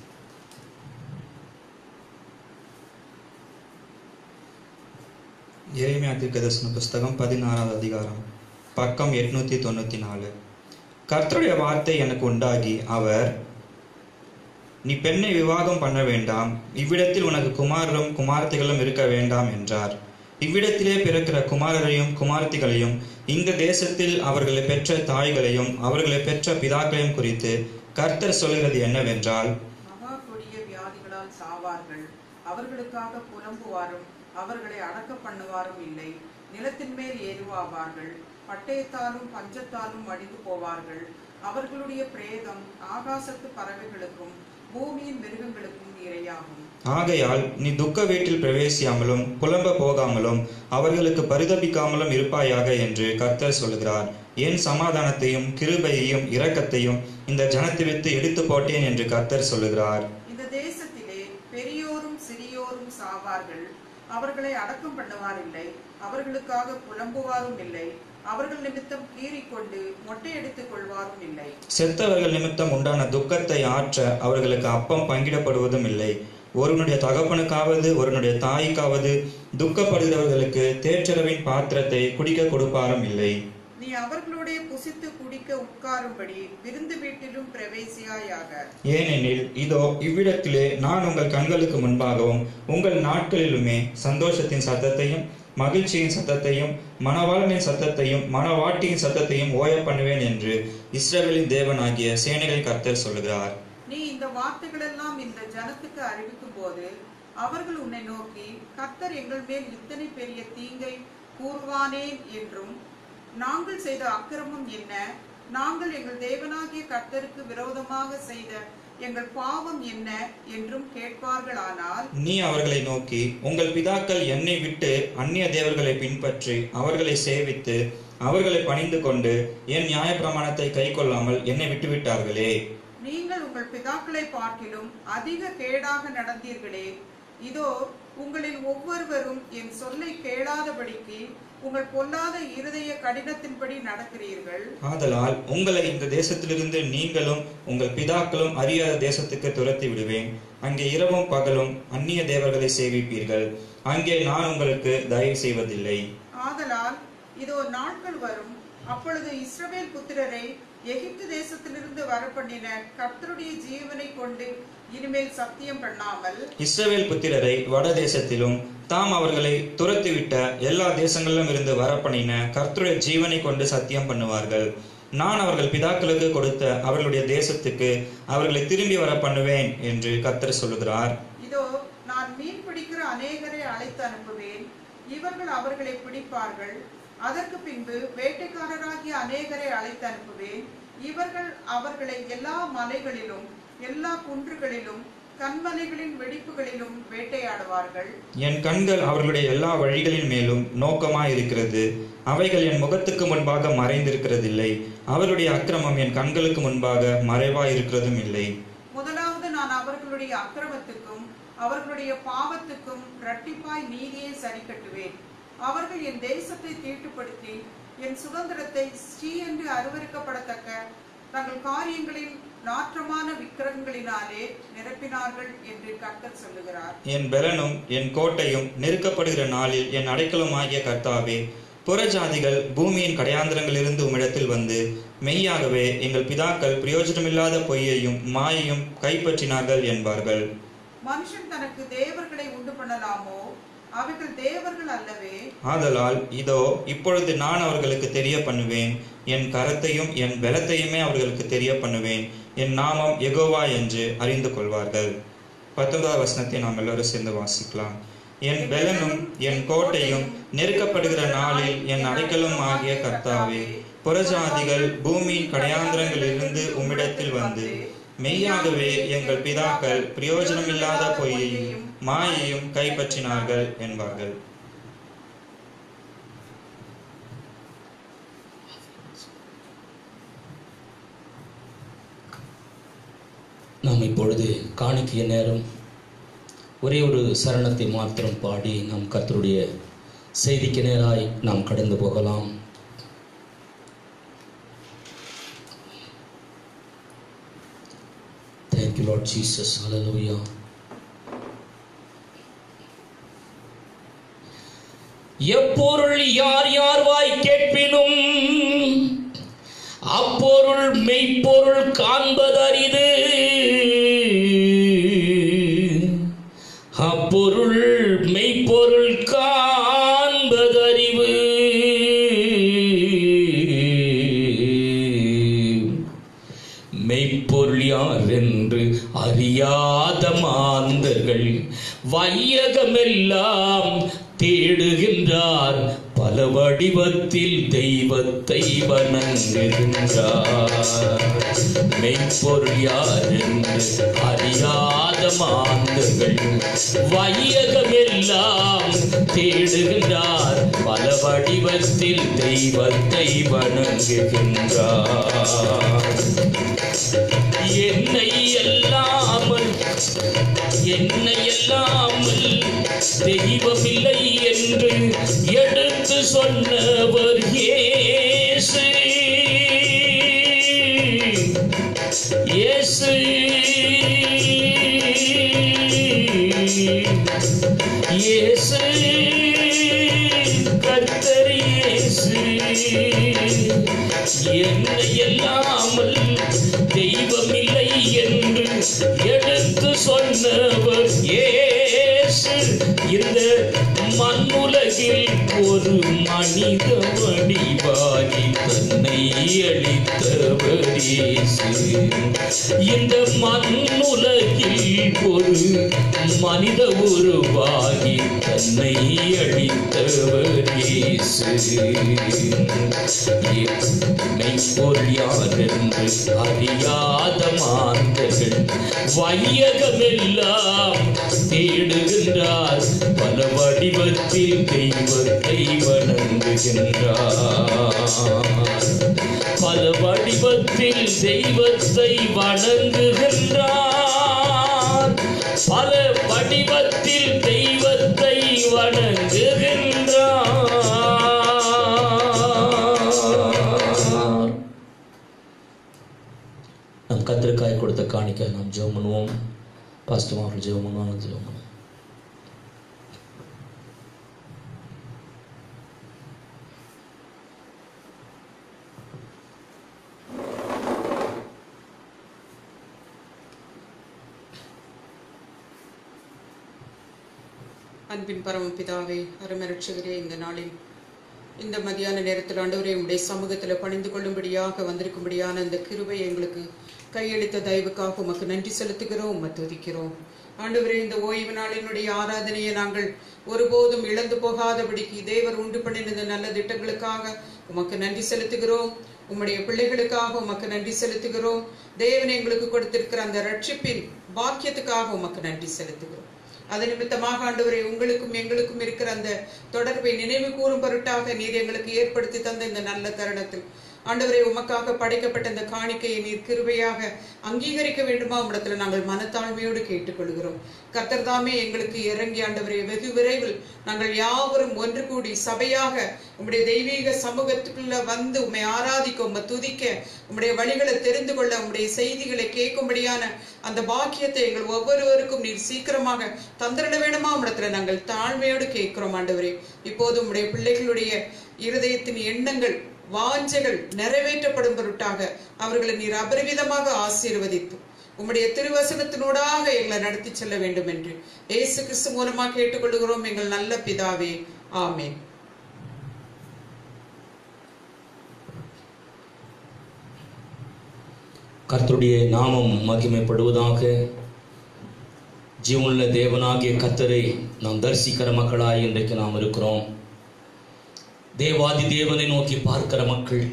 எரேமியா தீர்க்கதரிசன புஸ்தகம் பதினாறாவது அதிகாரம் பக்கம் எட்நூத்தி தொண்ணூத்தி நாலு கர்த்தருடைய வார்த்தை எனக்கு உண்டாகி அவர் நீ பெண்ணை விவாகம் பண்ண வேண்டாம் இவ்விடத்தில் உனக்கு குமாரரும் குமாரத்திகளும் இருக்க வேண்டாம் என்றார் இவ்விடத்திலே பிறக்கிற குமாரரையும் குமாரத்திகளையும் இந்த தேசத்தில் அவர்களை பெற்ற தாய்களையும் அவர்களை பெற்ற பிதாக்களையும் குறித்து கர்த்தர் சொல்கிறது என்னவென்றால் மகா கொடிய வியாதிகளால் சாவார்கள் அவர்களுக்காக புலம்புவாரும் அவர்களை அடக்க பண்ணுவாரும் இல்லை நிலத்தின் மேல் ஏறுவாவார்கள் பட்டயத்தாலும் பஞ்சத்தாலும் மடிந்து போவார்கள் அவர்களுடைய பிரேதம் ஆகாசத்து பறவைகளுக்கும் பூமியின் மிருகங்களுக்கும் இரையாகும் ஆகையால் நீ துக்க வீட்டில் பிரவேசியாமலும் புலம்ப போகாமலும் அவர்களுக்கு பரிதபிக்காமலும் இருப்பாயாக என்று கர்த்தர் சொல்கிறார் என் சமாதானத்தையும் கிருபையையும் இரக்கத்தையும் இந்த ஜனத்தை விட்டு எடுத்து போட்டேன் என்று கர்த்தர் சொல்லுகிறார் இந்த தேசத்திலே பெரியோரும் சிறியோரும் சாவார்கள் அவர்களை அடக்கம் பண்ணுவாரில்லை அவர்களுக்காக புலம்புவாரும் இல்லை அவர்கள் நிமித்தம் கீறிக்கொண்டு மொட்டை எடுத்துக் கொள்வாரும் இல்லை செத்தவர்கள் நிமித்தம் உண்டான துக்கத்தை ஆற்ற அவர்களுக்கு அப்பம் பங்கிடப்படுவதும் இல்லை ஒருவனுடைய தகப்பனுக்காவது ஒருவனுடைய தாய்க்காவது துக்கப்படுகிறவர்களுக்கு தேற்றரவின் பாத்திரத்தை குடிக்க கொடுப்பாரும் இல்லை நீ அவர்களுடைய புசித்து குடிக்க உட்காரும்படி விருந்து வீட்டிலும் பிரவேசியாயாக ஏனெனில் இதோ இவ்விடத்திலே நான் உங்கள் கண்களுக்கு முன்பாகவும் உங்கள் நாட்களிலுமே சந்தோஷத்தின் சத்தத்தையும் மகிழ்ச்சியின் சத்தத்தையும் மணவாளனின் சத்தத்தையும் மணவாட்டியின் சத்தத்தையும் ஓய பண்ணுவேன் என்று இஸ்ரவேலின் தேவனாகிய சேனைகள் கர்த்தர் சொல்கிறார் நீ இந்த வார்த்தைகளெல்லாம் இந்த ஜனத்துக்கு அறிவிக்கும் போது அவர்கள் உன்னை நோக்கி கர்த்தர் எங்கள் மேல் இத்தனை பெரிய தீங்கை கூறுவானேன் என்றும் நாங்கள் செய்த அக்கிரமம் என்ன நாங்கள் எங்கள் தேவனாகிய கர்த்தருக்கு விரோதமாக செய்த எங்கள் பாவம் என்ன என்றும் கேட்பார்களானால் நீ அவர்களை நோக்கி உங்கள் பிதாக்கள் என்னை விட்டு அந்நிய தேவர்களை பின்பற்றி அவர்களை சேவித்து அவர்களை பணிந்து கொண்டு என் நியாயப்பிரமாணத்தை கைக்கொள்ளாமல் என்னை விட்டுவிட்டார்களே நீங்கள் உங்கள் பிதாக்களை பார்க்கிலும் அதிக கேடாக நடந்தீர்களே இதோ உங்களில் ஒவ்வொருவரும் என் சொல்லை கேளாதபடிக்கு உங்கள் பொல்லாத இருதய கடினத்தின்படி நடக்கிறீர்கள் ஆதலால் உங்களை இந்த தேசத்திலிருந்து நீங்களும் உங்கள் பிதாக்களும் அறியாத தேசத்துக்கு துரத்தி விடுவேன் அங்கே இரவும் பகலும் அந்நிய தேவர்களை சேவிப்பீர்கள் அங்கே நான் உங்களுக்கு தயவு செய்வதில்லை ஆதலால் இதோ நாட்கள் வரும் அப்பொழுது இஸ்ரவேல் புத்திரரை எகிப்து தேசத்திலிருந்து வரப்பண்ணின கர்த்தருடைய ஜீவனை கொண்டு இனிமேல் சத்தியம் பண்ணாமல் இஸ்ரவேல் புத்திரரை வடதேசத்திலும் தாம் அவர்களை துரத்திவிட்ட எல்லா தேசங்களிலும் இருந்து வரப்பண்ணின கர்த்தருடைய ஜீவனை கொண்டு சத்தியம் பண்ணுவார்கள் நான் அவர்கள் பிதாக்களுக்கு கொடுத்த அவர்களுடைய தேசத்துக்கு அவர்களை திரும்பி வர பண்ணுவேன் என்று கர்த்தர் சொல்லுகிறார் இதோ நான் மீன் பிடிக்கிற அநேகரை அழைத்து அனுப்புவேன் இவர்கள் அவர்களை பிடிப்பார்கள் அதற்கு பின்பு வேட்டைக்காரராகிய அநேகரை அழைத்து அனுப்புவேன் இவர்கள் அவர்களை எல்லா மலைகளிலும் எல்லா குன்றுகளிலும் கண்மலைகளின் வெடிப்புகளிலும் வேட்டையாடுவார்கள் என் கண்கள் அவர்களுடைய எல்லா வழிகளின் மேலும் நோக்கமாயிருக்கிறது அவைகள் என் முகத்துக்கு முன்பாக மறைந்திருக்கிறதில்லை அவர்களுடைய அக்கிரமம் என் கண்களுக்கு முன்பாக மறைவாயிருக்கிறதும் இல்லை முதலாவது நான் அவர்களுடைய அக்கிரமத்துக்கும் அவர்களுடைய பாவத்துக்கும் இரட்டிப்பாய் நீதியை சரி கட்டுவேன் அவர்கள் என் தேசத்தை தீட்டுப்படுத்தி என் சுதந்திரத்தை ஸ்ரீ என்று அருவருக்கப்படத்தக்க தங்கள் காரியங்களில் நாற்றமான விக்கிரகங்களினாலே நிரப்பினார்கள் என்று கர்த்தர் சொல்லுகிறார் என் பெலனும் என் கோட்டையும் நெருக்கப்படுகிற நாளில் என் அடைக்கலமாகிய கர்த்தாவே புறஜாதிகள் பூமியின் கடையாந்திரங்களிலிருந்து உம்மிடத்தில் வந்து மெய்யாகவே எங்கள் பிதாக்கள் பிரயோஜனமில்லாத பொய்யையும் மாயையும் கைப்பற்றினார்கள் என்பார்கள் மனுஷன் தனக்கு தேவர்களை உண்டு பண்ணலாமோ அவைகள் தேவர்கள் அல்லவே ஆதலால் இதோ இப்பொழுது நான் அவர்களுக்கு தெரிய பண்ணுவேன் என் கரத்தையும் என் பலத்தையுமே அவர்களுக்கு தெரிய பண்ணுவேன் என் நாமம் எகோவா என்று அறிந்து கொள்வார்கள் பத்தொன்பதாவது வசனத்தை நாம் எல்லோரும் சேர்ந்து வாசிக்கலாம் என் பெலனும் என் கோட்டையும் நெருக்கப்படுகிற நாளில் என் அடைக்கலும் ஆகிய கர்த்தாவே புறஜாதிகள் பூமியின் கடையாந்திரங்களிலிருந்து உம்மிடத்தில் வந்து மெய்யாகவே எங்கள் பிதாக்கள் பிரயோஜனமில்லாத பொய்யையும் மாயையும் கைப்பற்றினார்கள் என்பார்கள் நாம் இப்பொழுது காணிக்கைய நேரம் ஒரே ஒரு சரணத்தை மாத்திரம் பாடி நாம் கர்த்தருடைய செய்திக்கு நேராய் நாம் கடந்து போகலாம் Thank you, Lord Jesus. Hallelujah. எப்பொருள் யார் யார் வாய் கேட்பினும் அப்பொருள் மெய்ப்பொருள் காண்பதரிது அப்பொருள் மெய்ப்பொருள் காண்பதறிவு மெய்ப்பொருள் யார் என்று அறியாத மாந்தர்கள் வையகமெல்லாம் தேடுகின்றார் பல வடிவத்தில் தெய்வத்தை வணங்குகின்றார் மெய்ப்பொருள் யார் என்று அறியாத மாந்தர்கள் வையகமெல்லாம் தேடுகின்றார் பல வடிவத்தில் தெய்வத்தை வணங்குகின்றார் என்னை எல்லாமல் என்னை எல்லாமல் தெய்வமில்லை என்று எடுத்து சொன்னவர் இயேசு இயேசு இயேசு கர்த்தர் இயேசு என்னை எல்லாமல் தெய்வமில்லை என்று எடுத்து சொன்னவர் இயேசு இந்த மண்ணுலகில் ஒரு மனித வடிவாகி தன்னை அளித்தவர் இயேசு இந்த மண்ணுலகில் ஒரு மனித உருவாகி தன்னை அளித்தவர் இயேசு மெய்ப்பொருள் யார் என்று அறியாத மாந்தர்கள் வையகமெல்லாம் தேடுகின்றார் பல வடிவத்தில் தெய்வத்தை வணங்குகின்றார் பல வடிவத்தில் தெய்வத்தை வணங்குகின்றார் பல வடிவத்தில் தெய்வத்தை வணங்குகின்றார் நம் கத்திரிக்காய் கொடுத்த காணிக்க நாம் ஜெபம் பண்ணுவோம் பாஸ்டர் அவர்கள் ஜெபம் பண்ணுவாங்க ஜெபம் பண்ணுவோம் அன்பின் பரமபிதாவே அருமரட்சகரே இந்த நாளில் இந்த மதியான நேரத்தில் ஆண்டவரே உம்முடைய சமூகத்தில் பணிந்து கொள்ளும்படியாக வந்திருக்கும்படியான அந்த கிருபை எங்களுக்கு கையளித்த தயவுக்காக உமக்கு நன்றி செலுத்துகிறோம் உம்மை துதிக்கிறோம் ஆண்டவரே இந்த ஓய்வு நாளினுடைய ஆராதனையை நாங்கள் ஒருபோதும் இழந்து போகாதபடிக்கு தேவர் உண்டு பண்ணின இந்த நல்ல திட்டங்களுக்காக உமக்கு நன்றி செலுத்துகிறோம் உம்முடைய பிள்ளைகளுக்காக உமக்கு நன்றி செலுத்துகிறோம் தேவன் எங்களுக்கு கொடுத்திருக்கிற அந்த ரட்சிப்பின் பாக்கியத்துக்காக உமக்கு நன்றி செலுத்துகிறோம் அது நிமித்தமாக ஆண்டவரே உங்களுக்கும் எங்களுக்கும் இருக்கிற அந்த தொடர்பை நினைவு கூறும் பொருட்டாக நீர் எங்களுக்கு ஏற்படுத்தி தந்த இந்த நல்ல தருணத்தில் ஆண்டவரே உமக்காக படைக்கப்பட்ட இந்த காணிக்கையை நீர் கிருபையாக அங்கீகரிக்க வேண்டுமா உம்மிடத்துல நாங்கள் மனத்தாழ்மையோடு கேட்டுக்கொள்கிறோம் கர்த்தர் தாமே எங்களுக்கு இறங்கி ஆண்டவரே வெகு விரைவில் நாங்கள் யாவரும் ஒன்று கூடி சபையாக உம்முடைய தெய்வீக சமூகத்துக்குள்ள வந்து உம்மை ஆராதிக்க உம்மை துதிக்க உம்முடைய வழிகளை தெரிந்து கொள்ள உம்முடைய செய்திகளை கேட்கும்படியான அந்த பாக்கியத்தை எங்கள் ஒவ்வொருவருக்கும் நீர் சீக்கிரமாக தந்திரிட வேண்டுமா உம்மிடத்துல நாங்கள் தாழ்மையோடு கேட்கிறோம் ஆண்டவரே இப்போது உம்முடைய பிள்ளைகளுடைய இருதயத்தின் எண்ணங்கள் வாஞ்சைகள் நிறைவேற்றப்படும் பொருட்டாக அவர்களை நீர் அபரிவிதமாக ஆசீர்வதித்து உம்முடைய திருவசனத்தினூடாக எங்களை நடத்தி செல்ல வேண்டும் என்று இயேசு கிறிஸ்து மூலமாக கேட்டுக்கொள்கிறோம் எங்கள் நல்ல பிதாவே ஆமென் கர்த்தருடைய நாமம் மகிமைப்படுவதாக ஜீவனுள்ள தேவனாகிய கர்த்தரை நாம் தரிசிக்கிற மக்களாய் இன்றைக்கு நாம் இருக்கிறோம் தேவாதி தேவனை நோக்கி பார்க்கிற மக்கள்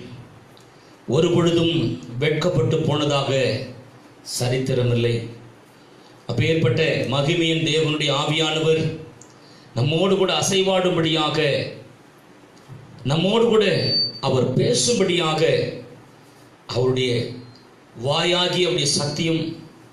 ஒரு பொழுதும் வெட்கப்பட்டு போனதாக சரித்திரமில்லை அப்பேற்பட்ட மகிமையின் தேவனுடைய ஆவியானவர் நம்மோடு கூட அசைவாடும்படியாக நம்மோடு கூட அவர் பேசும்படியாக அவருடைய வாயாகி அவருடைய சத்தியம்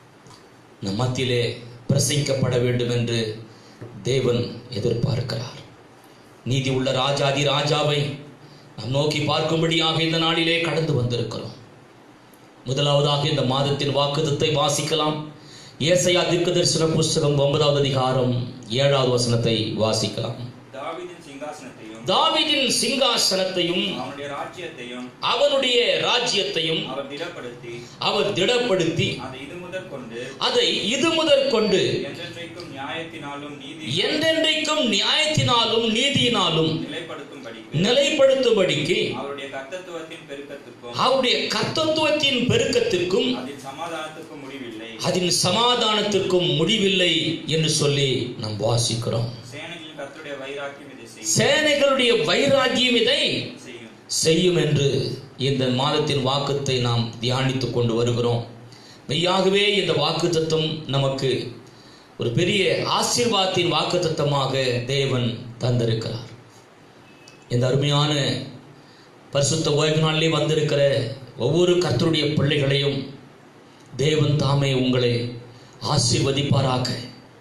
நம் மத்தியிலே பிரசங்கிக்கப்பட வேண்டும் என்று தேவன் எதிர்பார்க்கிறார் நீதி உள்ள ராஜாதி ராஜாவை நாம் நோக்கி பார்க்கும்படியாக இந்த நாளிலே கடந்து வந்திருக்கிறோம் முதலாவதாக இந்த மாதத்தின் வாக்குத்தத்தை வாசிக்கலாம் ஏசையா தீர்க்க தரிசன புஸ்தகம் ஒன்பதாவது அதிகாரம் ஏழாவது வசனத்தை வாசிக்கலாம் தாவீதின் சிங்காசனத்தையும் தாவீதின் சிங்காசனத்தையும் அவனுடைய ராஜ்யத்தையும் அவனுடைய ராஜ்யத்தையும் அவர் திடப்படுத்தி அவர் திடப்படுத்தி அதை இது முதற் கொண்டு அதை இது முதற் கொண்டு என்றென்றைக்கும் நியாயத்தினாலும் நீதி என்றென்றைக்கும் நியாயத்தினாலும் நீதியினாலும் நிலைப்படுத்தும்படிக்கு நிலைப்படுத்தும்படிக்கு அவருடைய கர்த்தத்துவத்தின் பெருக்கத்துக்கும் அவருடைய கர்த்தத்துவத்தின் பெருக்கத்திற்கும் அதில் சமாதானத்துக்கும் முடிவில்லை அதன் சமாதானத்திற்கும் முடிவில்லை என்று சொல்லி நாம் வாசிக்கிறோம் சேனைகளின் கர்த்தருடைய வைராக்கியம் இதை செய்யும். சேனைகளுடைய வைராகியம் இதை செய்யும் செய்யும் என்று இந்த மாதத்தின் வாக்குத்தை நாம் தியானித்துக் கொண்டு வருகிறோம் மெய்யாகவே இந்த வாக்குத்தத்தம் நமக்கு ஒரு பெரிய ஆசீர்வாதத்தின் வாக்குத்தத்தமாக தேவன் தந்திருக்கிறார் இந்த அருமையான பரிசுத்த ஓய்வு நாளிலே வந்திருக்கிற ஒவ்வொரு கர்த்தருடைய பிள்ளைகளையும் தேவன் தாமே உங்களை ஆசீர்வதிப்பாராக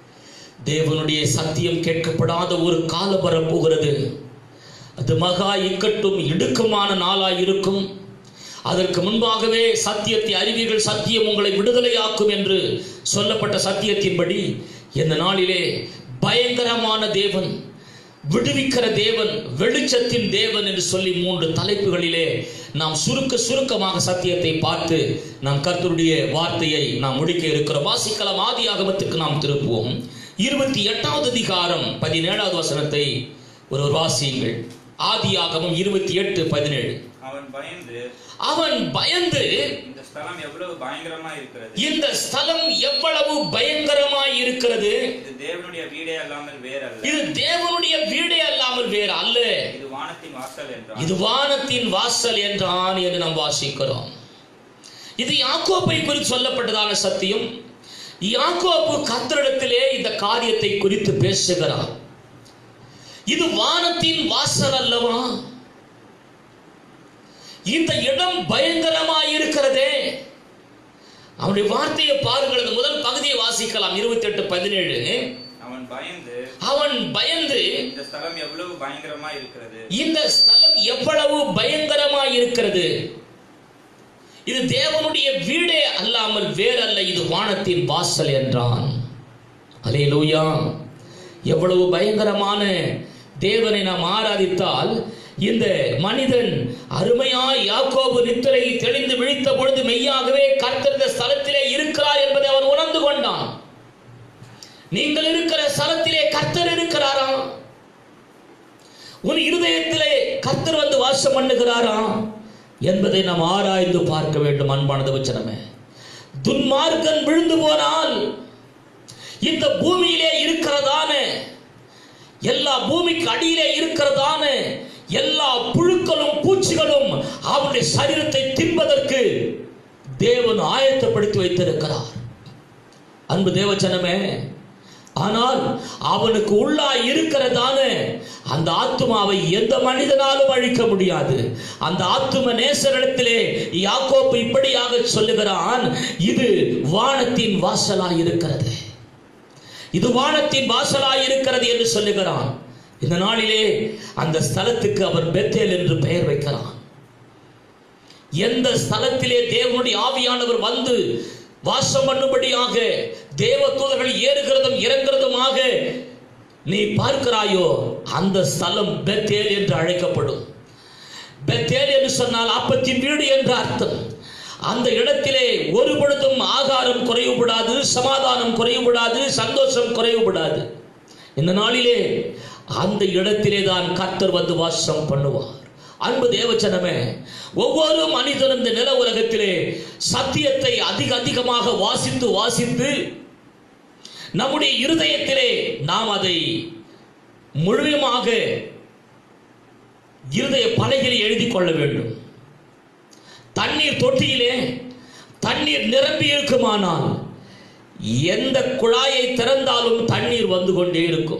தேவனுடைய சத்தியம் கேட்கப்படாத ஒரு காலம் வரப்போகிறது அது மகா இக்கட்டும் இடுக்கமான நாளாய் இருக்கும் அதற்கு முன்பாகவே சத்தியத்தை அறிவீர்கள் சத்தியம் உங்களை விடுதலையாக்கும் என்று சொல்லப்பட்ட சத்தியத்தின்படி இந்த நாளிலே பயங்கரமான தேவன் விடுவிக்கிற தேவன் வெளிச்சத்தின் தேவன் என்று சொல்லி மூன்று தலைப்புகளிலே நாம் சுருக்க சுருக்கமாக சத்தியத்தை பார்த்து நாம் கர்த்தருடைய வார்த்தையை நாம் முடிக்க இருக்கிறோம் வாசிக்கலாம் ஆதி ஆகமத்துக்கு நாம் திருப்புவோம் இருபத்தி எட்டாவது அதிகாரம் பதினேழாவது வசனத்தை ஒரு வாசியுங்கள் ஆதி ஆகமம் இருபத்தி எட்டு பதினேழு அவன் பயந்து அவன் பயந்து இந்த ஸ்தலம் எவ்வளவு பயங்கரமா இருக்கிறது இந்த ஸ்தலம் எவ்வளவு பயங்கரமாய் இருக்கிறது இது தேவனுடைய வீடே அல்லாமல் வேறல்ல இது தேவனுடைய வீடே அல்லாமல் வேறு அல்ல இது வானத்தின் வாசல் என்றார் இது வானத்தின் வாசல் என்றான் என்று நாம் வாசிக்கிறோம் இது யாக்கோப்பை குறித்து சொல்லப்பட்டதான சத்தியம் யாக்கோப்பு கர்த்தரிடத்திலே இந்த காரியத்தை குறித்து பேசுகிறார் இது வானத்தின் வாசல் அல்லவா இந்த இடம் பயங்கரமாய் இருக்கிறதே அவனுடைய வார்த்தையை பாருங்கள் அந்த முதல் பகுதியை வாசிக்கலாம் இருபத்தி எட்டு பதினேழு அவன் பயந்து அவன் பயந்து இந்த ஸ்தலம் எவ்வளவு பயங்கரமா இருக்கிறது இந்த ஸ்தலம் எவ்வளவு பயங்கரமாய் இருக்கிறது இது தேவனுடைய வீடே அல்லாமல் வேறல்ல இது வானத்தின் வாசல் என்றான் அலேலூயா எவ்வளவு பயங்கரமான தேவனை நாம் ஆராதித்தால் இந்த மனிதன் அருமையாய் யாக்கோபு நித்திரை தெளிந்து விழித்த பொழுது மெய்யாகவே கர்த்தர் இந்த ஸ்தலத்திலே இருக்கிறார் என்பதை அவன் உணர்ந்து கொண்டான் நீங்கள் இருக்கிற ஸ்தலத்திலே கர்த்தர் இருக்கிறாரா உன் இருதயத்திலே கர்த்தர் வந்து வாசம் பண்ணுகிறாரா என்பதை நாம் ஆராய்ந்து பார்க்க வேண்டும் அன்பானது வச்சனமே துன்மார்க்கன் விழுந்து போனால் இந்த பூமியிலே இருக்கிறதான எல்லா பூமிக்கு அடியிலே இருக்கிறதான எல்லா புழுக்களும் பூச்சிகளும் அவனுடைய சரீரத்தை தின்பதற்கு தேவன் ஆயத்தப்படுத்தி வைத்திருக்கிறார் அன்பு தேவச்சனமே ஆனால் அவனுக்கு உள்ளாய் இருக்கிறதான அந்த ஆத்துமாவை எந்த மனிதனாலும் அழிக்க முடியாது அந்த ஆத்தும நேசரிடத்திலே யாக்கோப்பு இப்படியாக சொல்லுகிறான் இது வானத்தின் வாசலாய் இருக்கிறது இது வானத்தின் வாசலாய் இருக்கிறது என்று சொல்லுகிறான் இந்த நாளிலே அந்த ஸ்தலத்துக்கு அவன் பெத்தேல் என்று பெயர் வைக்கிறான் எந்த ஸ்தலத்திலே தேவனுடைய ஆவியானவர் வந்து வாசம் பண்ணும்படியாக தேவ தூதர்கள் ஏறுகிறதும் இறங்குறதுமாக நீ பார்க்கிறாயோ அந்த ஸ்தலம் பெத்தேல் என்று அழைக்கப்படும் பெத்தேல் என்று சொன்னால் அப்பத்தின் வீடு என்று அர்த்தம் அந்த இடத்திலே ஒரு பொழுதும் ஆகாரம் குறைவுபடாது சமாதானம் குறைவுபடாது சந்தோஷம் குறைவுபடாது இந்த நாளிலே அந்த இடத்திலே தான் கர்த்தர் வந்து வாசம் பண்ணுவார் அன்பு தேவச்சனமே ஒவ்வொரு மனிதனும் இந்த நில உலகத்திலே சத்தியத்தை அதிக அதிகமாக வாசித்து வாசித்து நம்முடைய இருதயத்திலே நாம் அதை முழுமையாக இருதய பலகையில் எழுதி கொள்ள வேண்டும் தண்ணீர் தொட்டியிலே தண்ணீர் நிரம்பி இருக்குமானால் எந்த குழாயை திறந்தாலும் தண்ணீர் வந்து கொண்டே இருக்கும்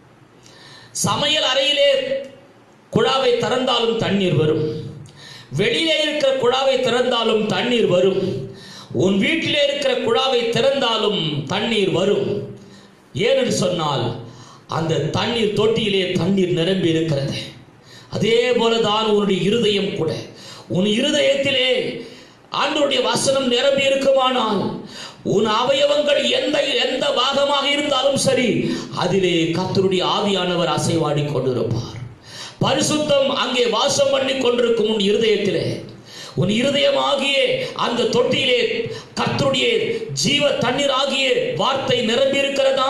சமையல் அறையிலே குழாவை திறந்தாலும் தண்ணீர் வரும் வெளியிலே இருக்கிற குழாவை திறந்தாலும் தண்ணீர் வரும் உன் வீட்டிலே இருக்கிற குழாவை திறந்தாலும் தண்ணீர் வரும் ஏனென்று சொன்னால் அந்த தண்ணீர் தொட்டியிலே தண்ணீர் நிரம்பி இருக்கிறது அதே போலதான் உன்னுடைய இருதயம் கூட உன் இருதயத்திலே ஆண்டவருடைய வசனம் நிரம்பி இருக்குமானால் உன் அவயவங்கள் எந்த எந்த பாகமாக இருந்தாலும் சரி அதிலே கர்த்தருடைய ஆவியானவர் அசைவாடி கொண்டிருப்பார் பரிசுத்தம் அங்கே வாசம் பண்ணி கொண்டிருக்கும் உன் இருதயத்திலே உன் இருதயம் ஆகிய அந்த தொட்டியிலே கர்த்தருடைய ஜீவ தண்ணீர் ஆகிய வார்த்தை நிரம்பி இருக்கிறதா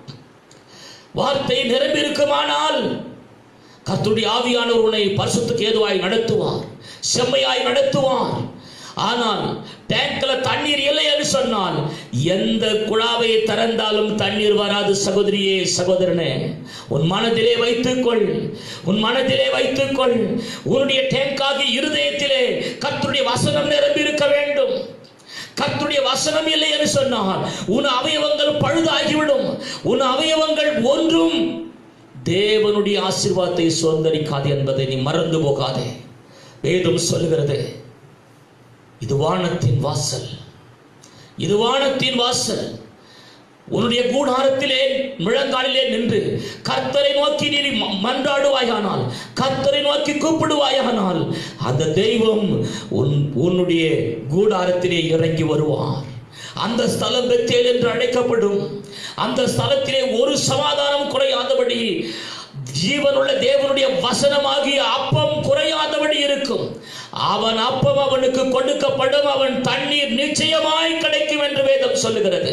வார்த்தை நிரம்பி இருக்குமானால் கர்த்தருடைய ஆவியானவர் உன்னை பரிசுத்துக்கு ஏதுவாய் நடத்துவார் செம்மையாய் நடத்துவார் ஆனால் டேங்க்ல தண்ணீர் இல்லை என்று சொன்னால் எந்த குழாவை திறந்தாலும் தண்ணீர் வராது சகோதரியே சகோதரனே உன் மனதிலே வைத்துக்கொள் உன் மனதிலே வைத்துக்கொள் உன்னுடைய டேங்காகி இருதயத்திலே கர்த்தருடைய வசனம் நிரம்பி இருக்க வேண்டும் கர்த்தருடைய வசனம் இல்லை என்று சொன்னால் உன் அவயவங்கள் பழுதாகிவிடும் உன் அவயவங்கள் ஒன்றும் தேவனுடைய ஆசீர்வாதத்தை சுதந்திரிக்காது என்பதை நீ மறந்து போகாதே வேதம் சொல்லுகிறது இது வானத்தின் வாசல் இது வானத்தின் வாசல் உன்னுடைய கூடாரத்திலே முழங்காலிலே நின்று கர்த்தரை நோக்கி நீ ம- மன்றாடுவாயானால் கர்த்தரை நோக்கி கூப்பிடுவாயானால் அந்த தெய்வம் உன் உன்னுடைய கூடாரத்திலே இறங்கி வருவார் அந்த ஸ்தலம் பெத்தேல் என்று அழைக்கப்படும் அந்த ஸ்தலத்திலே ஒரு சமாதானம் குறையாதபடி ஜீவனுள்ள தேவனுடைய வசனமாகிய அப்பம் குறையாதபடி இருக்கும் அவன் அப்பம் அவனுக்கு கொடுக்கப்படும் அவன் தண்ணீர் நிச்சயமாய் கிடைக்கும் என்று வேதம் சொல்லுகிறது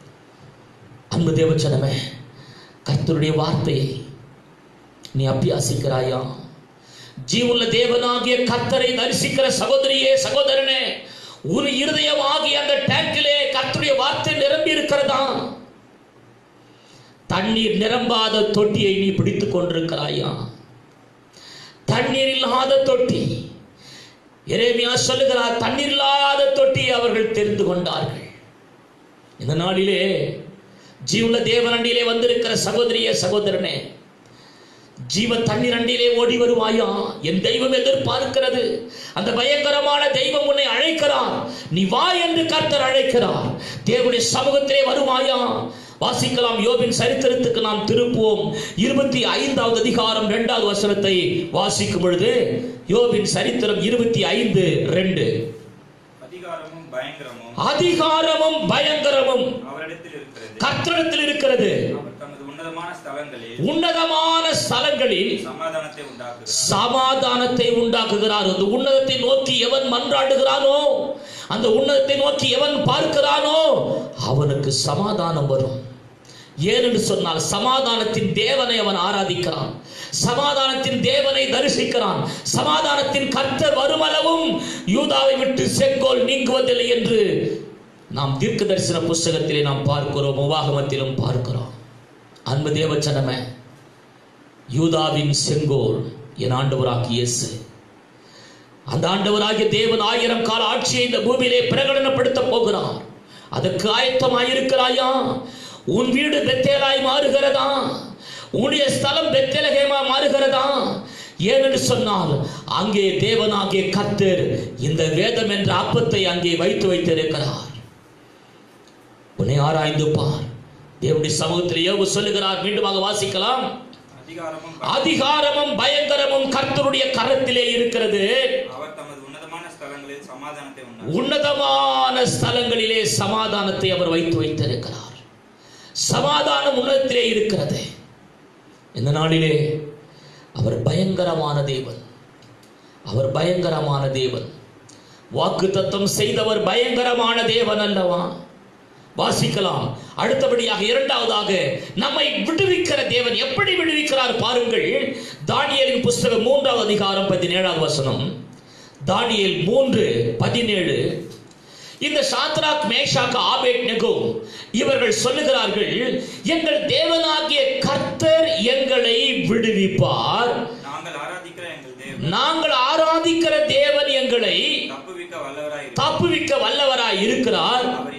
அன்பு தேவச்சனமே கர்த்தருடைய வார்த்தையை நீ அபியாசிக்கிறாயா ஜீவுள்ள தேவனாகிய கர்த்தரை தரிசிக்கிற சகோதரியே சகோதரனே உன் இருதயம் ஆகிய அந்த டேங்கிலே கர்த்தருடைய வார்த்தை நிரம்பி இருக்கிறதா தண்ணீர் நிரம்பாத தொட்டியை நீ பிடித்துக் கொண்டிருக்கிறாயா தண்ணீர் இல்லாத தொட்டி எரேமியா சொல்லுகிறார் தண்ணீர் இல்லாத தொட்டியை அவர்கள் தெரிந்து கொண்டார்கள் இந்த நாளிலே ஜீவன தேவனண்டியிலே வந்திருக்கிற சகோதரிய சகோதரனே ஜீவ தண்ணீர் அண்டியிலே ஓடி வருவாயா என் தெய்வம் எதிர்பார்க்கிறது அந்த பயங்கரமான தெய்வம் உன்னை அழைக்கிறார் நீ வா என்று கர்த்தர் அழைக்கிறார் தேவனுடைய சமூகத்திலே வருவாயா வாசிக்கலாம் யோபின் சரித்திரத்துக்கு நாம் திருப்புவோம் இருபத்தி ஐந்தாவது அதிகாரம் இரண்டாவது வசனத்தை வாசிக்கும் பொழுது யோபின் சரித்திரம் இருபத்தி ஐந்து ரெண்டு அதிகாரமும் பயங்கரமும் அதிகாரமும் பயங்கரமும் அவரிடத்தில் இருக்கிறது கர்த்தரிடத்தில் இருக்கிறது அவர் தமது உன்னதமான ஸ்தலங்களில் உன்னதமான ஸ்தலங்களில் சமாதானத்தை உண்டாக்குகிறார் சமாதானத்தை உண்டாக்குகிறார் அந்த உன்னதத்தை நோக்கி எவன் மன்றாடுகிறானோ அந்த உன்னதத்தை நோக்கி எவன் பார்க்கிறானோ அவனுக்கு சமாதானம் வரும் ஏனென்று சொன்னால் சமாதானத்தின் தேவனை அவன் ஆராதிக்கிறான் சமாதானத்தின் தேவனை தரிசிக்கிறான் சமாதானத்தின் கர்த்தர் வருமளவும் யூதாவை விட்டு செங்கோல் நீங்குவதில்லை என்று நாம் தீர்க்க தரிசன புஸ்தகத்திலே நாம் பார்க்கிறோம் உபாகமத்திலும் பார்க்கிறோம் அன்பு தேவச்சனமே யூதாவின் செங்கோல் என் ஆண்டவராகிய இயேசு அந்த ஆண்டவராகிய தேவன் ஆயிரம் கால ஆட்சியை இந்த பூமியிலே பிரகடனப்படுத்த போகிறார் அதற்கு ஆயத்தமாயிருக்கிறாயா உன் வீடு பெத்தேலாய் மாறுகிறதா உன்னுடைய ஸ்தலம் பெத்தேலகேமா மாறுகிறதா ஏனென்று சொன்னால் அங்கே தேவனாகிய கர்த்தர் இந்த வேதம் என்ற அப்பத்தை அங்கே வைத்து வைத்திருக்கிறார் உன்னை ஆராய்ந்து பார் தேவனுடைய சமூகத்தில் யோபு சொல்லுகிறார் மீண்டுமாக வாசிக்கலாம் அதிகாரமும் அதிகாரமும் பயங்கரமும் கர்த்தருடைய கரத்திலே இருக்கிறது அவர் தமது உன்னதமான ஸ்தலங்களில் சமாதானத்தை உண்டாக்குகிறார் உன்னதமான ஸ்தலங்களிலே சமாதானத்தை அவர் வைத்து வைத்திருக்கிறார் சமாதானம் உன்னதத்திலே இருக்கிறது இந்த நாளிலே அவர் பயங்கரமான தேவன் அவர் பயங்கரமான தேவன் வாக்கு தத்துவம் செய்தவர் பயங்கரமான தேவன் அல்லவா வாசிக்கலாம் அடுத்தபடியாக இரண்டாவதாக நம்மை விடுவிக்கிற தேவன் எப்படி விடுவிக்கிறார் பாருங்கள் தானியேலின் புஸ்தகம் மூன்றாவது அதிகாரம் பதினேழாவது வசனம் தானியேல் மூன்று பதினேழு இந்த சாத்ராக் மேஷாக் ஆபேட் நெகோ இவர்கள் சொல்லுகிறார்கள் எங்கள் தேவனாகிய கர்த்தர் எங்களை விடுவிப்பார் நாங்கள் ஆராதிக்கிற எங்கள் தேவன் நாங்கள் ஆராதிக்கிற தேவன் எங்களை தப்புவிக்க வல்லவராய் இருக்கிறார். தப்புவிக்க வல்லவராய் இருக்கிறார் அவர் எரிகிற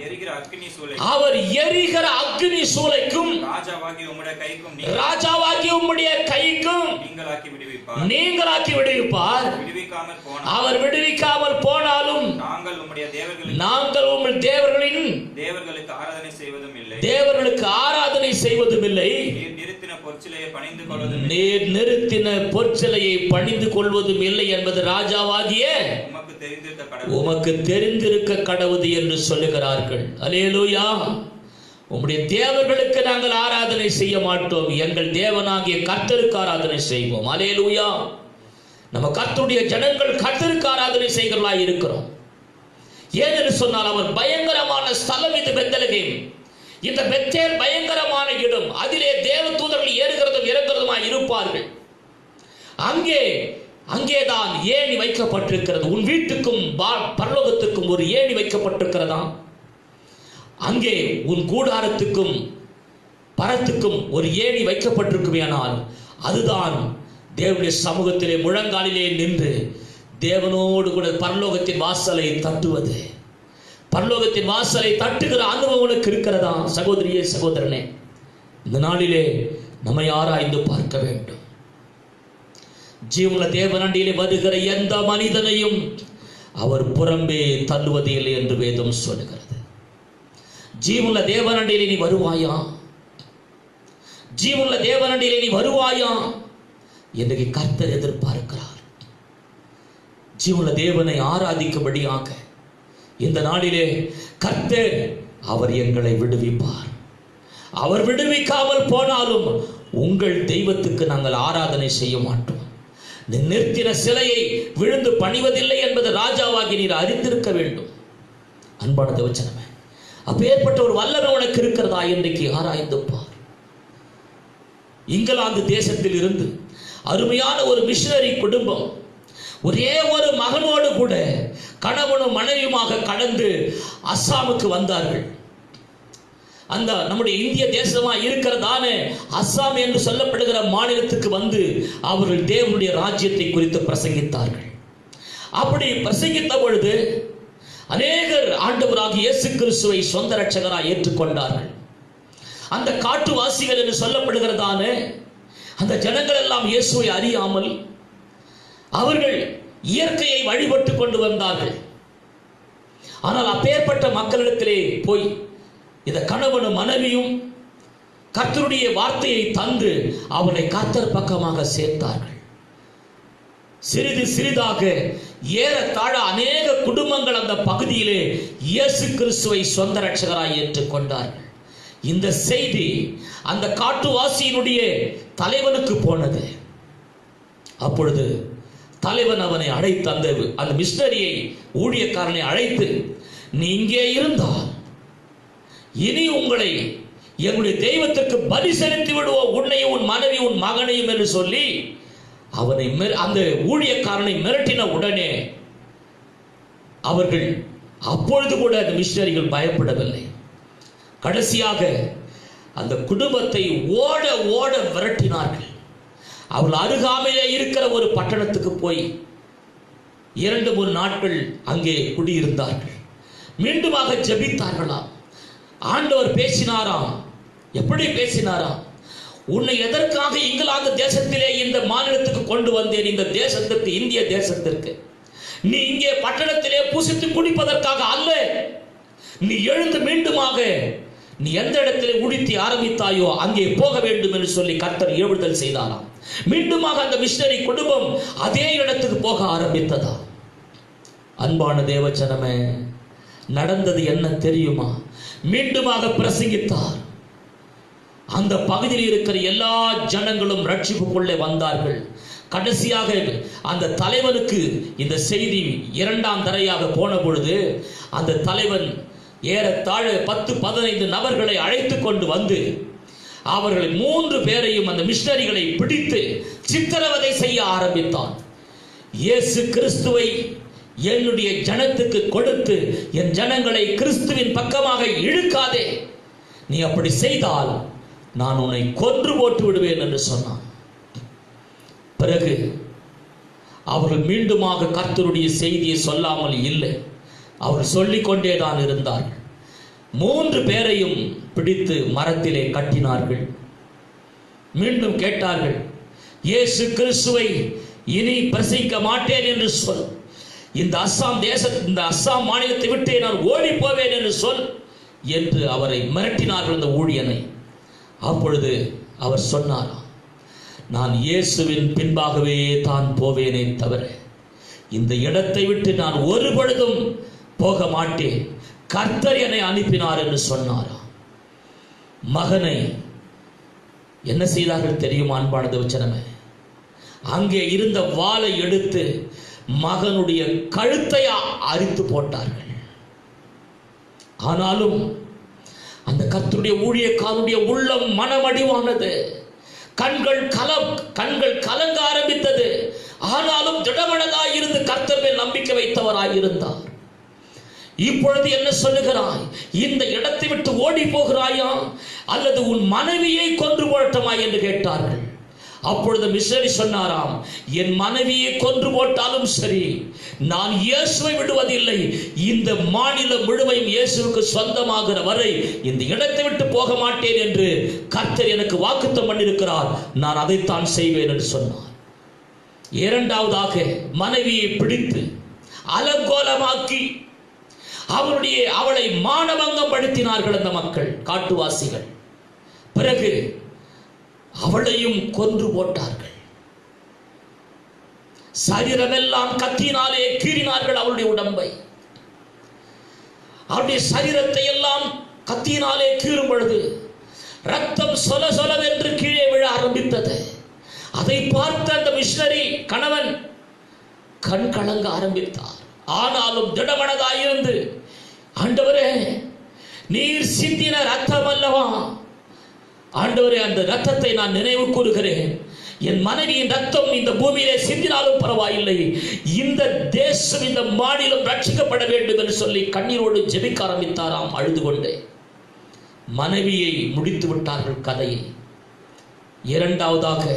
அக்கினி சூளை அவர் எரிகிற அக்னி சூளைக்கும் ராஜாவாகி உம்முடைய கைக்கும் நீ ராஜாவாகிய உம்முடைய கைக்கும் நீங்களாக்கி விடுவிப்பார் நீங்களாக்கி விடுவிப்பார் விடுவிக்காமர் போன அவர் விடுவிக்காமல் போனாலும் நாங்கள் உம்முடைய தேவர்களுக்கு நாங்கள் உங்கள் தேவர்களின் தேவர்களுக்கு ஆராதனை செய்வதும் இல்லை தேவர்களுக்கு ஆராதனை செய்வதும் இல்லை நீர் நிறுத்தின பொற்சிலையை பணிந்து கொள்வதும் இல்லை. நீர் நிறுத்தின பொற்சிலையை பணிந்து கொள்வதும் இல்லை என்பது ராஜாவாகிய உமக்கு தெரிந்திருக்க கடவுள் உமக்கு தெரிந்திருக்க கடவுது என்று சொல்லுகிறார்கள் அலேலூயா உம்முடைய தேவர்களுக்கு நாங்கள் ஆராதனை செய்ய மாட்டோம் எங்கள் தேவனாகிய கர்த்தருக்கு ஆராதனை செய்வோம் அலேலூயா நம்ம கர்த்தருடைய ஜனங்கள் கர்த்தருக்கு ஆராதனை செய்கிறவர்களா இருக்கிறோம் ஏனென்று சொன்னால் அவர் பயங்கரமான ஸ்தலம் இது பெத்தலகேம் இந்த பெத்தேல் பயங்கரமான இடம் அதிலே தேவ தூதர்கள் ஏறுகிறதும் இறங்குறதுமாய் இருப்பார்கள் அங்கே அங்கேதான் ஏணி வைக்கப்பட்டிருக்கிறது உன் வீட்டுக்கும் பா- பரலோகத்துக்கும் ஒரு ஏணி வைக்கப்பட்டிருக்கிறதா அங்கே உன் கூடாரத்துக்கும் பரத்துக்கும் ஒரு ஏணி வைக்கப்பட்டிருக்குமேயானால் அதுதான் தேவனுடைய சமூகத்திலே முழங்காலிலே நின்று தேவனோடு கூட பரலோகத்தின் வாசலை தட்டுவது பரலோகத்தின் வாசலை தட்டுகிற அனுபவம் உனக்கு இருக்கிறதா சகோதரியே சகோதரனே இந்த நாளிலே நம்மை ஆராய்ந்து பார்க்க வேண்டும் ஜீவன தேவனண்டியிலே வருகிற எந்த மனிதனையும் அவர் புறம்பே தள்ளுவது இல்லை என்று வேதம் சொல்லுகிறது ஜீவன தேவனண்டியிலே நீ வருவாயா ஜீவன தேவனண்டியிலே நீ வருவாயா இன்றைக்கு கர்த்தர் எதிர்பார்க்கிறார் ஜீவன தேவனை ஆராதிக்கும்படியாக இந்த நாளிலே கர்த்தர் அவர் எங்களை விடுவிப்பார் அவர் விடுவிக்காமல் போனாலும் உங்கள் தெய்வத்துக்கு நாங்கள் ஆராதனை செய்ய மாட்டோம் நீ நிறுத்தின சிலையை விழுந்து பணிவதில்லை என்பது ராஜாவாகி நீர் அறிந்திருக்க வேண்டும் அன்பான தேவச்சனமே அப்பேற்பட்ட ஒரு வல்லமை உனக்கு இருக்கிறதா இன்றைக்கு ஆராய்ந்து பார் இங்கிலாந்து தேசத்தில் இருந்து அருமையான ஒரு மிஷனரி குடும்பம் ஒரே ஒரு மகனோடு கூட கணவனும் மனைவியுமாக கடந்து அஸ்ஸாமுக்கு வந்தார்கள் அந்த நம்முடைய இந்திய தேசமா இருக்கிறதான அஸ்ஸாம் என்று சொல்லப்படுகிற மாநிலத்துக்கு வந்து அவர்கள் தேவனுடைய ராஜ்யத்தை குறித்து பிரசங்கித்தார்கள் அப்படி பிரசங்கித்த பொழுது அநேகர் ஆண்டவராக இயேசு கிறிஸ்துவை சொந்த ரட்சகராய் ஏற்றுக்கொண்டார்கள் அந்த காட்டுவாசிகள் என்று சொல்லப்படுகிறதான அந்த ஜனங்கள் எல்லாம் இயேசுவை அறியாமல் அவர்கள் இயற்கையை வழிபட்டு கொண்டு வந்தார்கள் ஆனால் அப்பேற்பட்ட மக்களிடத்திலே போய் இந்த கணவனும் மனைவியும் கர்த்தருடைய வார்த்தையை தந்து அவனை கர்த்தர் பக்கமாக சேர்த்தார்கள் சிறிது சிறிதாக ஏறத்தாழ அநேக குடும்பங்கள் அந்த பகுதியிலே இயேசு கிறிஸ்துவை சொந்த ரட்சகராய் ஏற்றுக்கொண்டார்கள் இந்த செய்தி அந்த காட்டுவாசியினுடைய தலைவனுக்கு போனது அப்பொழுது தலைவன் அவனை அழைத்து அந்த அந்த மிஷனரியை ஊழியக்காரனை அழைத்து நீ இங்கே இருந்தால் இனி உங்களை எங்களுடைய தெய்வத்திற்கு பலி செலுத்தி விடுவோம் உன்னையும் உன் மனைவி உன் மகனையும் என்று சொல்லி அவனை மிர- அந்த ஊழியக்காரனை மிரட்டின உடனே அவர்கள் அப்பொழுது கூட அந்த மிஷனரிகள் பயப்படவில்லை கடைசியாக அந்த குடும்பத்தை ஓட ஓட விரட்டினார்கள் அவர்கள் அருகாமையிலே இருக்கிற ஒரு பட்டணத்துக்கு போய் இரண்டு மூணு நாட்கள் அங்கே குடியிருந்தார்கள் மீண்டுமாக ஜெபித்தார்களாம் ஆண்டவர் பேசினாராம் எப்படி பேசினாராம் உன்னை எதற்காக இங்கிலாந்து தேசத்திலே இந்த மாநிலத்துக்கு கொண்டு வந்தேன் இந்த தேசத்திற்கு இந்திய தேசத்திற்கு நீ இங்கே பட்டணத்திலே புசித்து குடிப்பதற்காக அல்ல நீ எழுந்து மீண்டுமாக நீ எந்த இடத்திலே உடித்தி ஆரம்பித்தாயோ அங்கே போக வேண்டும் என்று சொல்லி கர்த்தர் ஏவுதல் செய்தாராம் மீண்டுமாக அந்த மிஷனரி குடும்பம் அதே இடத்துக்கு போக ஆரம்பித்ததா அன்பான தேவச்சனமே நடந்தது என்ன தெரியுமா மீண்டுமாக பிரசங்கித்தார் அந்த பகுதியில் இருக்கிற எல்லா ஜனங்களும் ரட்சிப்புக்குள்ளே வந்தார்கள் கடைசியாக அந்த தலைவனுக்கு இந்த செய்தி இரண்டாம் தரையாக போன பொழுது அந்த தலைவன் ஏறத்தாழ பத்து பதினைந்து நபர்களை அழைத்து கொண்டு வந்து அவர்களை மூன்று பேரையும் அந்த மிஷனரிகளை பிடித்து சித்திரவதை செய்ய ஆரம்பித்தான் இயேசு கிறிஸ்துவை என்னுடைய ஜனத்துக்கு கொடுத்து என் ஜனங்களை கிறிஸ்துவின் பக்கமாக இழுக்காதே நீ அப்படி செய்தால் நான் உன்னை கொன்று போட்டு விடுவேன் என்று சொன்னான் பிறகு அவர்கள் மீண்டுமாக கர்த்தருடைய செய்தியை சொல்லாமல் இல்லை அவர் சொல்லிக்கொண்டே தான் இருந்தார்கள் மூன்று பேரையும் பிடித்து மரத்திலே கட்டினார்கள் மீண்டும் கேட்டார்கள் இயேசு கிறிஸ்துவை இனி பிரசங்கிக்க மாட்டேன் என்று சொல் இந்த அஸ்ஸாம் தேச இந்த அஸ்ஸாம் மாநிலத்தை விட்டு நான் ஓடி போவேன் என்று சொல் என்று அவரை மிரட்டினார்கள் அந்த ஊழியனை அப்பொழுது அவர் சொன்னாராம் நான் இயேசுவின் பின்பாகவே தான் போவேனே தவிர இந்த இடத்தை விட்டு நான் ஒரு பொழுதும் போக மாட்டேன் கர்த்தர் என்னை அனுப்பினார் என்று சொன்னாராம் மகனை என்ன செய்தார்கள் தெரியுமா அன்பான தேவச்சனமே அங்கே இருந்த வாளை எடுத்து மகனுடைய கழுத்தை அ- அரித்து போட்டார்கள் ஆனாலும் அந்த கர்த்தருடைய ஊழியக்காரனுடைய உள்ளம் மனமடிவானது கண்கள் கலம் கண்கள் கலங்க ஆரம்பித்தது ஆனாலும் திடமனதாய் இருந்து கர்த்தர் மேல் நம்பிக்கை வைத்தவராய் இருந்தார் இப்பொழுது என்ன சொல்லுகிறாய் இந்த இடத்தை விட்டு ஓடி போகிறாயா அல்லது உன் மனைவியை கொன்று போட்டமா என்று கேட்டார்கள் அப்பொழுது மிஷனரி சொன்னாராம் என் மனைவியை கொன்று போட்டாலும் சரி நான் இயேசுவை விடுவதில்லை இந்த மாநிலம் முழுமையும் இயேசுவுக்கு சொந்தமாகிற வரை இந்த இடத்தை விட்டு போக மாட்டேன் என்று கர்த்தர் எனக்கு வாக்குத்தம் பண்ணியிருக்கிறார் நான் அதைத்தான் செய்வேன் என்று சொன்னார் இரண்டாவதாக மனைவியை பிடித்து அலங்கோலமாக்கி அவருடைய அவளை மானபங்கம் படுத்தினார்கள் அந்த மக்கள் காட்டுவாசிகள் பிறகு அவளையும் கொன்று போட்டார்கள் சரீரமெல்லாம் கத்தினாலே கீறினார்கள் அவளுடைய உடம்பை அவருடைய சரீரத்தை எல்லாம் கத்தியினாலே கீறும் பொழுது ரத்தம் சொல சொலவென்று கீழே விழ ஆரம்பித்தது அதை பார்த்த அந்த மிஷனரி கணவன் கண் கலங்க ஆரம்பித்தார் ஆனாலும் திடமனதாயிருந்து ஆண்டவரே நீர் சிந்தின ரத்தம் அல்லவா ஆண்டவரே அந்த ரத்தத்தை நான் நினைவு கூறுகிறேன் என் மனைவியின் ரத்தம் இந்த பூமியிலே சிந்தினாலும் பரவாயில்லை இந்த தேசம் இந்த மாநிலம் ரட்சிக்கப்பட வேண்டும் என்று சொல்லி கண்ணீரோடு ஜெபிக்க ஆரம்பித்தாராம் அழுது கொண்டே மனைவியை முடித்து விட்டார்கள் கதையை இரண்டாவதாக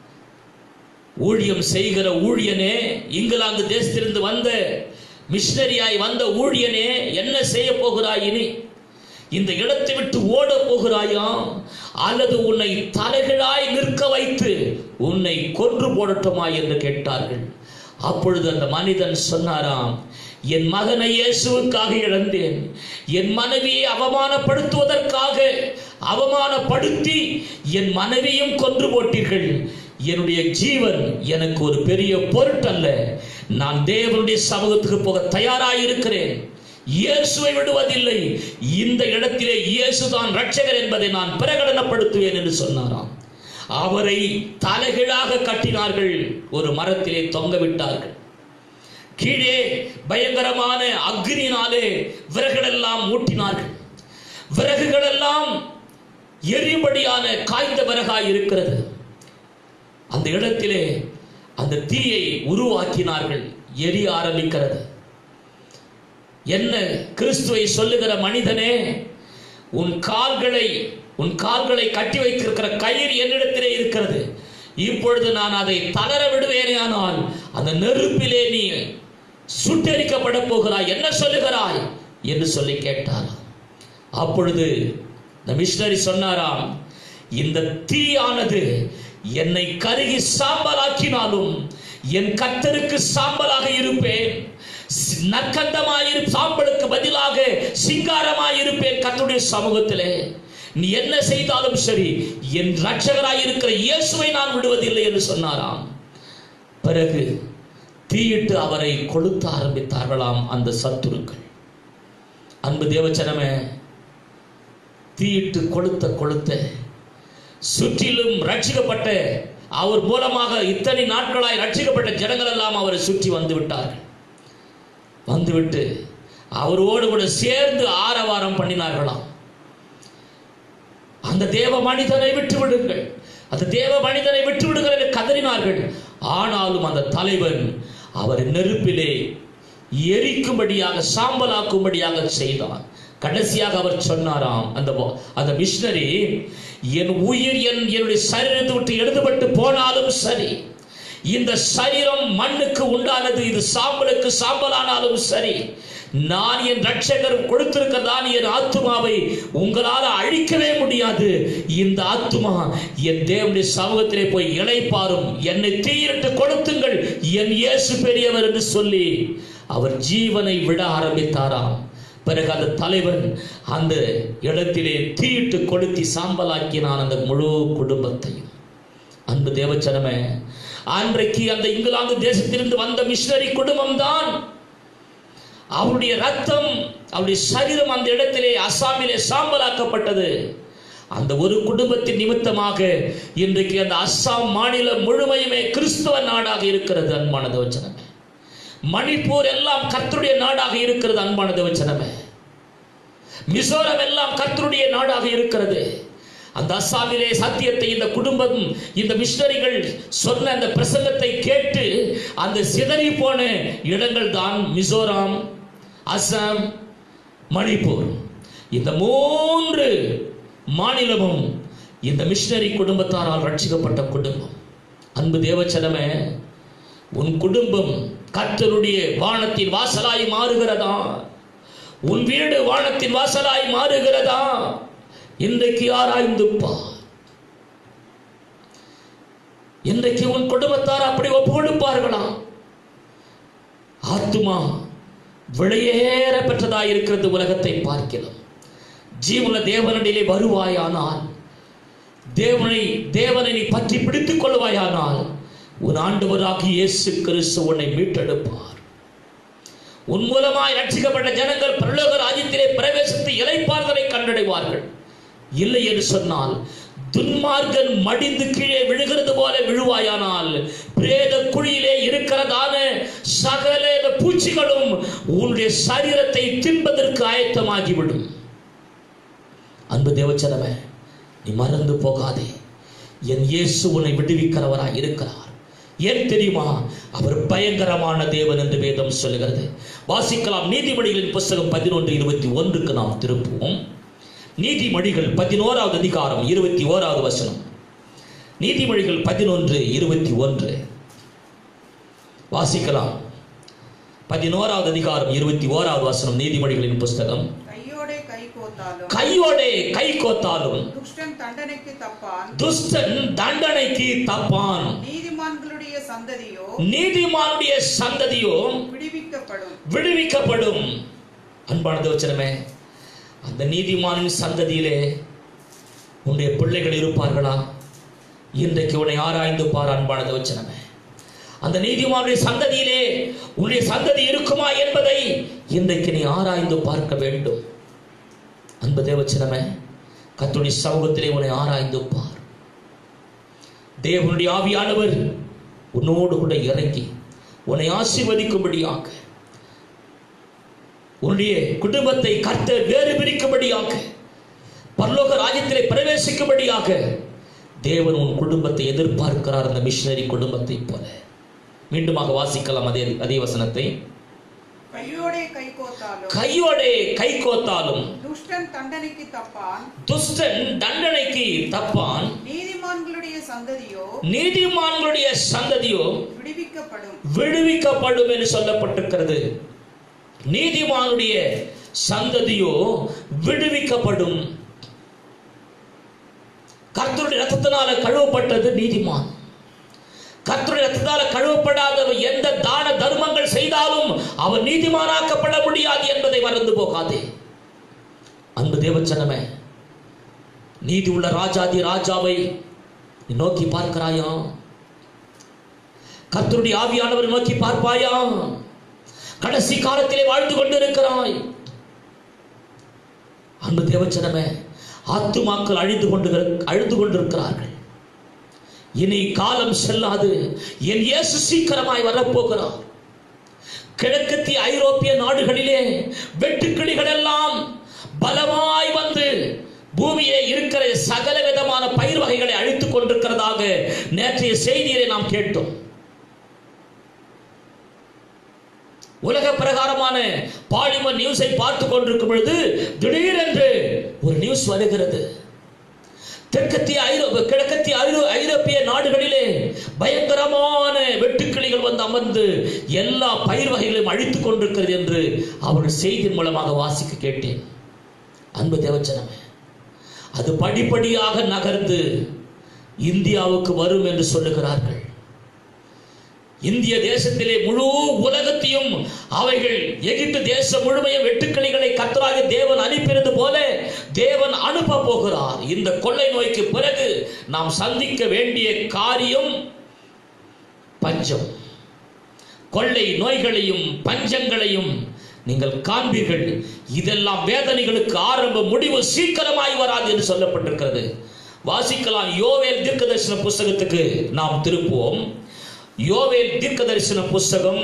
ஊழியம் செய்கிற ஊழியனே இங்கிலாந்து தேசத்திலிருந்து வந்த மிஷனரியாய் வந்த ஊழியனே என்ன செய்ய போகிறாய் இனி இந்த இடத்தை விட்டு ஓட போகிறாயா அல்லது உன்னை தலைகளாய் நிற்க வைத்து உன்னை கொன்று போடட்டுமா என்று கேட்டார்கள் அப்பொழுது அந்த மனிதன் சொன்னாராம் என் மகனை இயேசுவுக்காக இழந்தேன் என் மனைவியை அவமானப்படுத்துவதற்காக அவமானப்படுத்தி என் மனைவியும் கொன்று போட்டீர்கள் என்னுடைய ஜீவன் எனக்கு ஒரு பெரிய பொருட்டல்ல நான் தேவனுடைய சமூகத்துக்கு போக தயாராயிருக்கிறேன் இயேசுவை விடுவதில்லை இந்த இடத்திலே இயேசுதான் ரட்சகர் என்பதை நான் பிரகடனப்படுத்துவேன் என்று சொன்னாராம் அவரை தலைகீழாக கட்டினார்கள் ஒரு மரத்திலே தொங்க விட்டார்கள் கீழே பயங்கரமான அக்னியினாலே விறகுகளெல்லாம் மூட்டினார்கள் விறகுகளெல்லாம் எரிபடியான காய்ந்த விறகாய் இருக்கிறது அந்த இடத்திலே அந்த தீயை உருவாக்கினார்கள் எரிய ஆரம்பிக்கிறது என்ன கிறிஸ்துவை சொல்லுகிற மனிதனே உன் கால்களை உன் கால்களை கட்டி வைத்திருக்கிற கயிறு என்னிடத்திலே இருக்கிறது இப்பொழுது நான் அதை தளர விடுவேனேயானால் அந்த நெருப்பிலே நீ சுட்டெரிக்கப்பட போகிறாய் என்ன சொல்லுகிறாய் என்று சொல்லி கேட்டாராம் அப்பொழுது இந்த மிஷனரி சொன்னாராம் இந்த தீயானது என்னை கருகி சாம்பலாக்கினாலும் என் கத்தருக்கு சாம்பலாக இருப்பேன் சி- நற்கந்தமாயிரு சாம்பலுக்கு பதிலாக சிங்காரமாயிருப்பேன் கர்த்தருடைய சமூகத்திலே நீ என்ன செய்தாலும் சரி என் ரட்சகராய் இருக்கிற இயேசுவை நான் விடுவதில்லை என்று சொன்னாராம் பிறகு தீயிட்டு அவரை கொளுத்த ஆரம்பித்தார்களாம் அந்த சத்துருக்கள் அன்பு தேவச்சனமே தீயிட்டு கொளுத்த கொளுத்த சுற்றிலும் ரட்சிக்கப்பட்ட அவர் மூலமாக இத்தனை நாட்களாய் ரட்சிக்கப்பட்ட ஜனங்கள் எல்லாம் அவரை சுற்றி வந்து விட்டார்கள் வந்துவிட்டு அவரோடு கூட சேர்ந்து ஆரவாரம் பண்ணினார்களாம் அந்த தேவ மனிதனை விட்டு விடுங்கள் அந்த தேவ மனிதனை விட்டு விடுங்கள் என்று கதறினார்கள் ஆனாலும் அந்த தலைவன் அவர் நெருப்பிலே எரிக்கும்படியாக சாம்பலாக்கும்படியாக செய்தான் கடைசியாக அவர் சொன்னாராம் அந்த வ- அந்த மிஷனரி என் உயிர் என் என்னுடைய சரீரத்தை விட்டு எழுதப்பட்டு போனாலும் சரி இந்த சரீரம் மண்ணுக்கு உண்டானது இது சாம்பலுக்கு சாம்பலானாலும் சரி நான் என் ரட்சகர் கொடுத்திருக்கிறதான் என் ஆத்துமாவை உங்களால் அழிக்கவே முடியாது இந்த ஆத்துமா என் தேவனுடைய சமூகத்திலே போய் இளைப்பாரும் என்னை தீயிட்டு கொடுத்துங்கள் என் இயேசு பெரியவர் என்று சொல்லி அவர் ஜீவனை விட ஆரம்பித்தாராம் பிறகு அந்த தலைவன் அந்த இடத்திலே தீயிட்டு கொளுத்தி சாம்பலாக்கினான் அந்த முழு குடும்பத்தையும் அன்பு தேவச்சனமே அன்றைக்கு அந்த இங்கிலாந்து தேசத்திலிருந்து வந்த மிஷனரி குடும்பம் தான் அவருடைய ரத்தம் அவருடைய சரீரம் அந்த இடத்திலே அசாமிலே சாம்பலாக்கப்பட்டது அந்த ஒரு குடும்பத்தின் நிமித்தமாக இன்றைக்கு அந்த அஸ்ஸாம் மாநிலம் முழுமையுமே கிறிஸ்தவ நாடாக இருக்கிறது அன்பான தேவச்சனமே மணிப்பூர் எல்லாம் கர்த்தருடைய நாடாக இருக்கிறது அன்பான தேவச்சனமே மிசோரம் எல்லாம் கர்த்தருடைய நாடாக இருக்கிறது அந்த அஸ்ஸாமிலே சத்தியத்தை இந்த குடும்பம் இந்த மிஷனரிகள் சொன்ன அந்த பிரசங்கத்தை கேட்டு அந்த சிதறி போன இடங்கள் தான் மிசோரம் அஸ்ஸாம் மணிப்பூர் இந்த மூன்று மாநிலமும் இந்த மிஷனரி குடும்பத்தாரால் ரட்சிக்கப்பட்ட குடும்பம் அன்பு தேவச்சனமே உன் குடும்பம் கர்த்தருடைய வானத்தின் வாசலாய் மாறுகிறதா உன் வீடு வானத்தின் வாசலாய் மாறுகிறதா இன்றைக்கு ஆராய்ந்து பார் இன்றைக்கு உன் குடும்பத்தார் அப்படி ஒப்பு கொடுப்பார்களா ஆத்துமா விளையேற பெற்றதாய் இருக்கிறது உலகத்தை பார்க்கலாம் ஜீவன தேவனிலே வருவாயானால் தேவனை தேவனை நீ பற்றி பிடித்துக் கொள்வாயானால் உன் ஆண்டவராகி இயேசு கிறிஸ்து உன்னை மீட்டெடுப்பார் உன் மூலமாய் ரட்சிக்கப்பட்ட ஜனங்கள் பரலோக ராஜ்யத்திலே பிரவேசித்து இலைப்பார்களை கண்டடைவார்கள் இல்லை என்று சொன்னால் துன்மார்க்கன் மடிந்து கீழே விழுகிறது போல விழுவாயானால் பிரேத குழியிலே இருக்கிறதான சகல இந்த பூச்சிகளும் உன்னுடைய சரீரத்தை தின்பதற்கு ஆயத்தமாகிவிடும் அன்பு தேவச்சனமே நீ மறந்து போகாதே என் இயேசு உன்னை விடுவிக்கிறவராய் இருக்கிறார் ஏன் தெரியுமா அவர் பயங்கரமான தேவன் என்று வேதம் சொல்லுகிறது வாசிக்கலாம் நீதிமொழிகளின் புஸ்தகம் பதினொன்று இருபத்தி ஒன்றுக்கு நாம் திருப்புவோம் நீதிமொழிகள் பதினோராவது அதிகாரம் இருபத்தி ஓராவது வசனம் நீதிமொழிகள் பதினொன்று இருபத்தி ஒன்று வாசிக்கலாம் பதினோராவது அதிகாரம் இருபத்தி ஓராவது வசனம் நீதிமொழிகளின் புஸ்தகம் கையோடே கை கோத்தாலும் கையோடே கை கோத்தாலும் துஷ்டன் தண்டனைக்கு தப்பான் துஷ்டன் தண்டனைக்கு தப்பான் நீதிமான்களுடைய சந்ததியோ நீதிமானுடைய சந்ததியோ விடுவிக்கப்படும் விடுவிக்கப்படும் அன்பானது வச்சனமே அந்த நீதிமானின் சந்ததியிலே உன்னுடைய பிள்ளைகள் இருப்பார்களா இன்றைக்கு உன்னை ஆராய்ந்து பார் அன்பானது வச்சனமே அந்த நீதிமானுடைய சந்ததியிலே உன்னுடைய சந்ததி இருக்குமா என்பதை இன்றைக்கு நீ ஆராய்ந்து பார்க்க வேண்டும் அன்பு தேவச்சனமே கத்துடைய சமூகத்திலே உன்னை ஆராய்ந்து பார் தேவனுடைய ஆவியானவர் உன்னோடு கூட இறங்கி உன்னை ஆசீர்வதிக்கும்படியாக உன்னுடைய குடும்பத்தை கர்த்தர் வேறு பிரிக்கும்படியாக பரலோக ராஜ்யத்திலே பிரவேசிக்கும்படியாக தேவன் உன் குடும்பத்தை எதிர்பார்க்கிறார் அந்த மிஷனரி குடும்பத்தை போல மீண்டுமாக வாசிக்கலாம் அதே அதே வசனத்தை கையோடே கை கோத்தாலும் கையோடே கை கோத்தாலும் துஷ்டன் தண்டனைக்கு தப்பான் துஷ்டன் தண்டனைக்கு தப்பான் நீதிமான்களுடைய சந்ததியோ நீதிமான்களுடைய சந்ததியோ விடுவிக்கப்படும் விடுவிக்கப்படும் என்று சொல்லப்பட்டிருக்கிறது நீதிமானுடைய சந்ததியோ விடுவிக்கப்படும் கர்த்தருடைய ரத்தத்தினால கழுவப்பட்டது நீதிமான் கர்த்தருடைய ரத்தத்தால கழுவப்படாதவர் எந்த தான தர்மங்கள் செய்தாலும் அவர் நீதிமானாக்கப்பட முடியாது என்பதை மறந்து போகாதே அன்பு தேவச்சனமே நீதி உள்ள ராஜாதி ராஜாவை நீ நோக்கி பார்க்கிறாயா கர்த்தருடைய ஆவியானவரை நோக்கி பார்ப்பாயா கடைசி காலத்திலே வாழ்ந்து கொண்டிருக்கிறாய் அன்பு தேவச்சனமே ஆத்துமாக்கள் அழிந்து கொண்டு அழுது கொண்டிருக்கிறார்கள் இனி காலம் செல்லாது என் இயேசு சீக்கிரமாய் வரப்போகிறார் கிழக்கத்திய ஐரோப்பிய நாடுகளிலே வெட்டுக்கிளிகள் எல்லாம் பலமாய் வந்து பூமியிலே இருக்கிற சகல விதமான பயிர் வகைகளை அழித்துக் கொண்டிருக்கிறதாக நேற்றைய செய்தியிலே நாம் கேட்டோம் உலக பிரகாரமான பாலிமர் நியூஸை பார்த்து கொண்டிருக்கும் பொழுது திடீரென்று ஒரு நியூஸ் வருகிறது தெற்கத்திய ஐரோப்பிய கிழக்கத்திய ஐரோ ஐரோப்பிய நாடுகளிலே பயங்கரமான வெட்டுக்கிளிகள் வந்து அமர்ந்து எல்லா பயிர் வகைகளையும் அழித்துக் கொண்டிருக்கிறது என்று அவர்கள் செய்தியின் மூலமாக வாசிக்க கேட்டேன் அன்பு தேவச்சனமே அது படிப்படியாக நகர்ந்து இந்தியாவுக்கு வரும் என்று சொல்லுகிறார்கள் இந்திய தேசத்திலே முழு உலகத்தையும் அவைகள் எகிப்து தேசம் முழுமையும் வெட்டுக்கிளிகளை கத்தராக தேவன் அனுப்பினது போல தேவன் அனுப்ப போகிறார் இந்த கொள்ளை நோய்க்கு பிறகு நாம் சந்திக்க வேண்டிய காரியம் பஞ்சம் கொள்ளை நோய்களையும் பஞ்சங்களையும் நீங்கள் காண்பீர்கள் இதெல்லாம் வேதனைகளுக்கு ஆரம்ப முடிவு சீக்கிரமாய் வராது என்று சொல்லப்பட்டிருக்கிறது வாசிக்கலாம் யோவேல் தீர்க்கதரிசன புஸ்தகத்துக்கு நாம் திருப்புவோம் யோவேல் தீர்க்கதரிசன புஸ்தகம்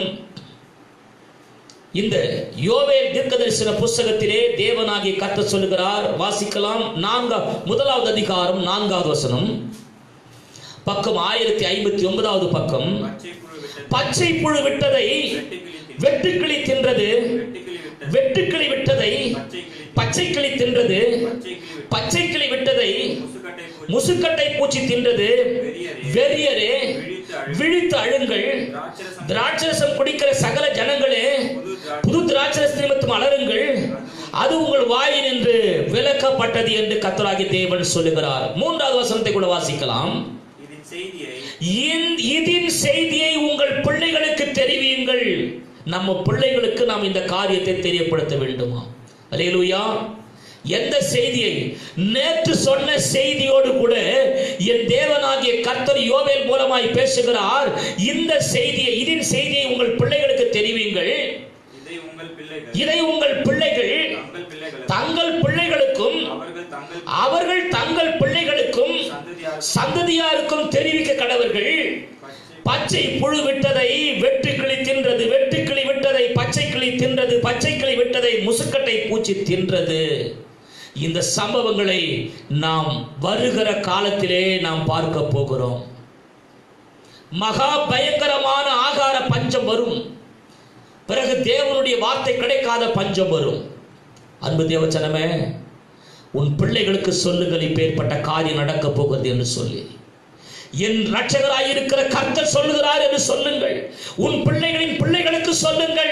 இந்த யோவேல் தீர்க்கதரிசன புஸ்தகத்திலே தேவனாகிய கர்த்தர் சொல்லுகிறார் வாசிக்கலாம் நான்கா முதலாவது அதிகாரம் நான்காவது வசனம் பக்கம் ஆயிரத்தி ஐம்பத்தி ஒன்பதாவது பக்கம் பச்சை புழு விட்டது பச்சை புழு விட்டதை வெட்டுக்கிளி தின்றது. வெட்டுக்கிளி வெட்டுக்கிளி வெட்டுக்கிளி விட்டது விட்டதை பச்சை கிளி பச்சை கிளி தின்றது பச்சை கிளி விட்டது. பச்சை கிளி விட்டதை முசுக்கட்டை பூச்சி முசுக்கட்டை பூச்சி தின்றது வெறியரே விழித்து அழுங்கள் திராட்சரசம் திராட்சரசம் குடிக்கிற சகல ஜனங்களே புது திராட்சரச நிமித்தம் அலருங்கள் அது உங்கள் வாயில் என்று விளக்கப்பட்டது என்று கத்தராகி தேவன் சொல்லுகிறார் மூன்றாவது வசனத்தை கூட வாசிக்கலாம் இதன் செய்தியை இந்- இதின் செய்தியை உங்கள் பிள்ளைகளுக்கு தெரிவியுங்கள் நம்ம பிள்ளைகளுக்கு நாம் இந்த காரியத்தை தெரியப்படுத்த வேண்டுமா அல்லேலூயா எந்த செய்தியை நேற்று சொன்ன செய்தியோடு கூட என் தேவனாகிய கர்த்தர் யோவேல் மூலமாய் பேசுகிறார் இந்த செய்தியை இதன் செய்தியை உங்கள் பிள்ளைகளுக்கு தெரிவியுங்கள் இதை உங்கள் பிள்ளைகள் இதை உங்கள் பிள்ளைகள் தங்கள் பிள்ளைகள் தங்கள் பிள்ளைகளுக்கும் அவர்கள் தங்கள் அவர்கள் தங்கள் பிள்ளைகளுக்கும் சந்ததியார் சந்ததியாருக்கும் தெரிவிக்க கடவர்கள் பச்சை பச்சை புழு விட்டதை வெட்டுக்கிளி தின்றது வெட்டுக்கிளி விட்டதை பச்சை கிளி தின்றது பச்சை கிளி விட்டதை முசுக்கட்டை பூச்சி தின்றது இந்த சம்பவங்களை நாம் வருகிற காலத்திலே நாம் பார்க்க போகிறோம் மகா பயங்கரமான ஆகார பஞ்சம் வரும் பிறகு தேவனுடைய வார்த்தை கிடைக்காத பஞ்சம் வரும் அன்பு தேவச்சனமே உன் பிள்ளைகளுக்கு சொல்லுங்கள் இப்பேற்பட்ட காரியம் நடக்க போகிறது என்று சொல்லி என் ரட்சகராய் இருக்கிற கர்த்தர் சொல்லுகிறார் என்று சொல்லுங்கள் உன் பிள்ளைகளின் பிள்ளைகளுக்கு சொல்லுங்கள்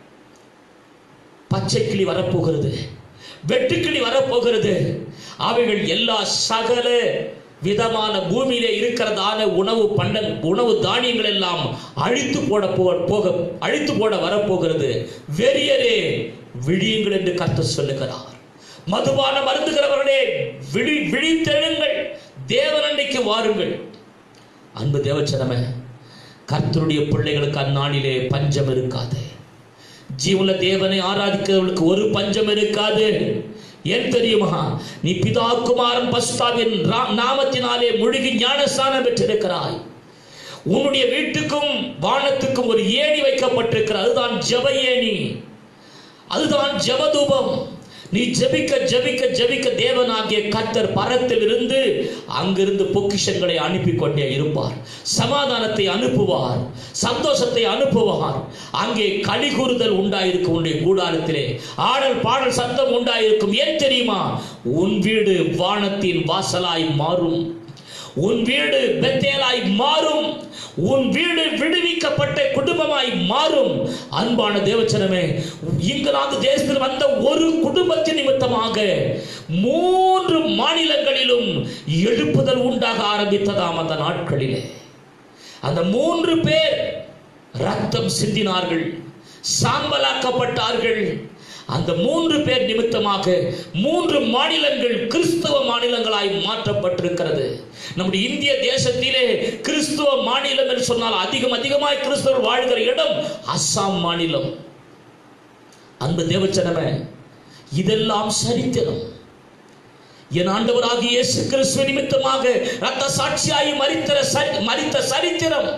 பச்சை கிளி வரப்போகிறது வெட்டுக்கிளி வரப்போகிறது அவைகள் எல்லா சகல விதமான பூமியிலே இருக்கிறதான உணவு பண்ட உணவு தானியங்கள் எல்லாம் அழித்து போட போ- போக அழித்து போட வரப்போகிறது வெறியரே விழியுங்கள் என்று கர்த்தர் சொல்லுகிறார் மதுபான மருந்துகிறவர்களே விழி விழித்தெழுங்கள் தேவனண்டைக்கு வாருங்கள் அன்பு தேவச்சனமே கர்த்தருடைய பிள்ளைகளுக்கு அந்நாளிலே பஞ்சம் இருக்காது ஜீவன தேவனை ஆராதிக்கிறவர்களுக்கு ஒரு பஞ்சம் இருக்காது ஏன் தெரியுமா நீ பிதா குமாரன் பசுத்தாவின் ரா- நாமத்தினாலே முழுகி ஞானஸ்தானம் பெற்றிருக்கிறாய் உன்னுடைய வீட்டுக்கும் வானத்துக்கும் ஒரு ஏணி வைக்கப்பட்டிருக்கிறது அதுதான் ஜெப ஏணி அதுதான் ஜெபதூபம் நீ ஜெபிக்க ஜெபிக்க ஜெபிக்க தேவனாகிய கர்த்தர் பரத்தில் இருந்து அங்கிருந்து பொக்கிஷங்களை அனுப்பி கொண்டே இருப்பார் சமாதானத்தை அனுப்புவார் சந்தோஷத்தை அனுப்புவார் அங்கே கலிகூறுதல் உண்டாயிருக்கும் உன்னுடைய கூடாரத்திலே ஆடல் பாடல் சத்தம் உண்டாயிருக்கும் ஏன் தெரியுமா உன் வீடு வானத்தின் வாசலாய் மாறும் உன் வீடு பெத்தேலாய் மாறும் உன் வீடு விடுவிக்கப்பட்ட குடும்பமாய் மாறும் அன்பான தேவச்சனமே இங்கிலாந்து தேசத்தில் வந்த ஒரு குடும்பத்தின் நிமித்தமாக மூன்று மாநிலங்களிலும் எழுப்புதல் உண்டாக ஆரம்பித்ததாம் அந்த நாட்களிலே அந்த மூன்று பேர் ரத்தம் சிந்தினார்கள் சாம்பலாக்கப்பட்டார்கள் அந்த மூன்று பேர் நிமித்தமாக மூன்று மாநிலங்கள் கிறிஸ்தவ மாநிலங்களாய் மாற்றப்பட்டிருக்கிறது நம்முடைய இந்திய தேசத்திலே கிறிஸ்துவ மாநிலம் என்று சொன்னால் அதிகம் அதிகமாய் கிறிஸ்தவர் வாழ்கிற இடம் அஸ்ஸாம் மாநிலம் அன்பு தேவச்சனமே இதெல்லாம் சரித்திரம் என் ஆண்டவராகிய இயேசு கிறிஸ்துவ நிமித்தமாக ரத்த சாட்சியாய் மரித்த சரி- மரித்த சரித்திரம்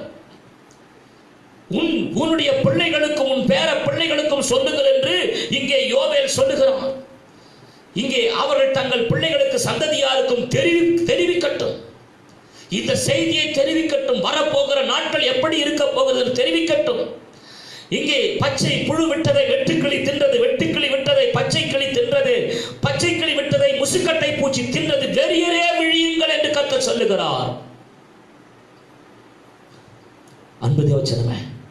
உன் உன்னுடைய பிள்ளைகளுக்கும் உன் பேர பிள்ளைகளுக்கும் சொல்லுங்கள் என்று இங்கே யோவேல் சொல்லுகிறான் இங்கே அவர்கள் தங்கள் பிள்ளைகளுக்கு சந்ததியாருக்கும் தெரிவி தெரிவிக்கட்டும் இந்த செய்தியை தெரிவிக்கட்டும் வரப்போகிற நாட்கள் எப்படி இருக்க போகிறது என்று தெரிவிக்கட்டும் இங்கே பச்சை புழு விட்டதை வெட்டுக்கிளி தின்றது வெட்டுக்கிளி விட்டதை பச்சை கிளி தின்றது பச்சை கிளி விட்டதை முசுக்கட்டை பூச்சி தின்றது வெறியரே விழியுங்கள் என்று கத்த சொல்லுகிறார் அன்பு தேவச்சனமே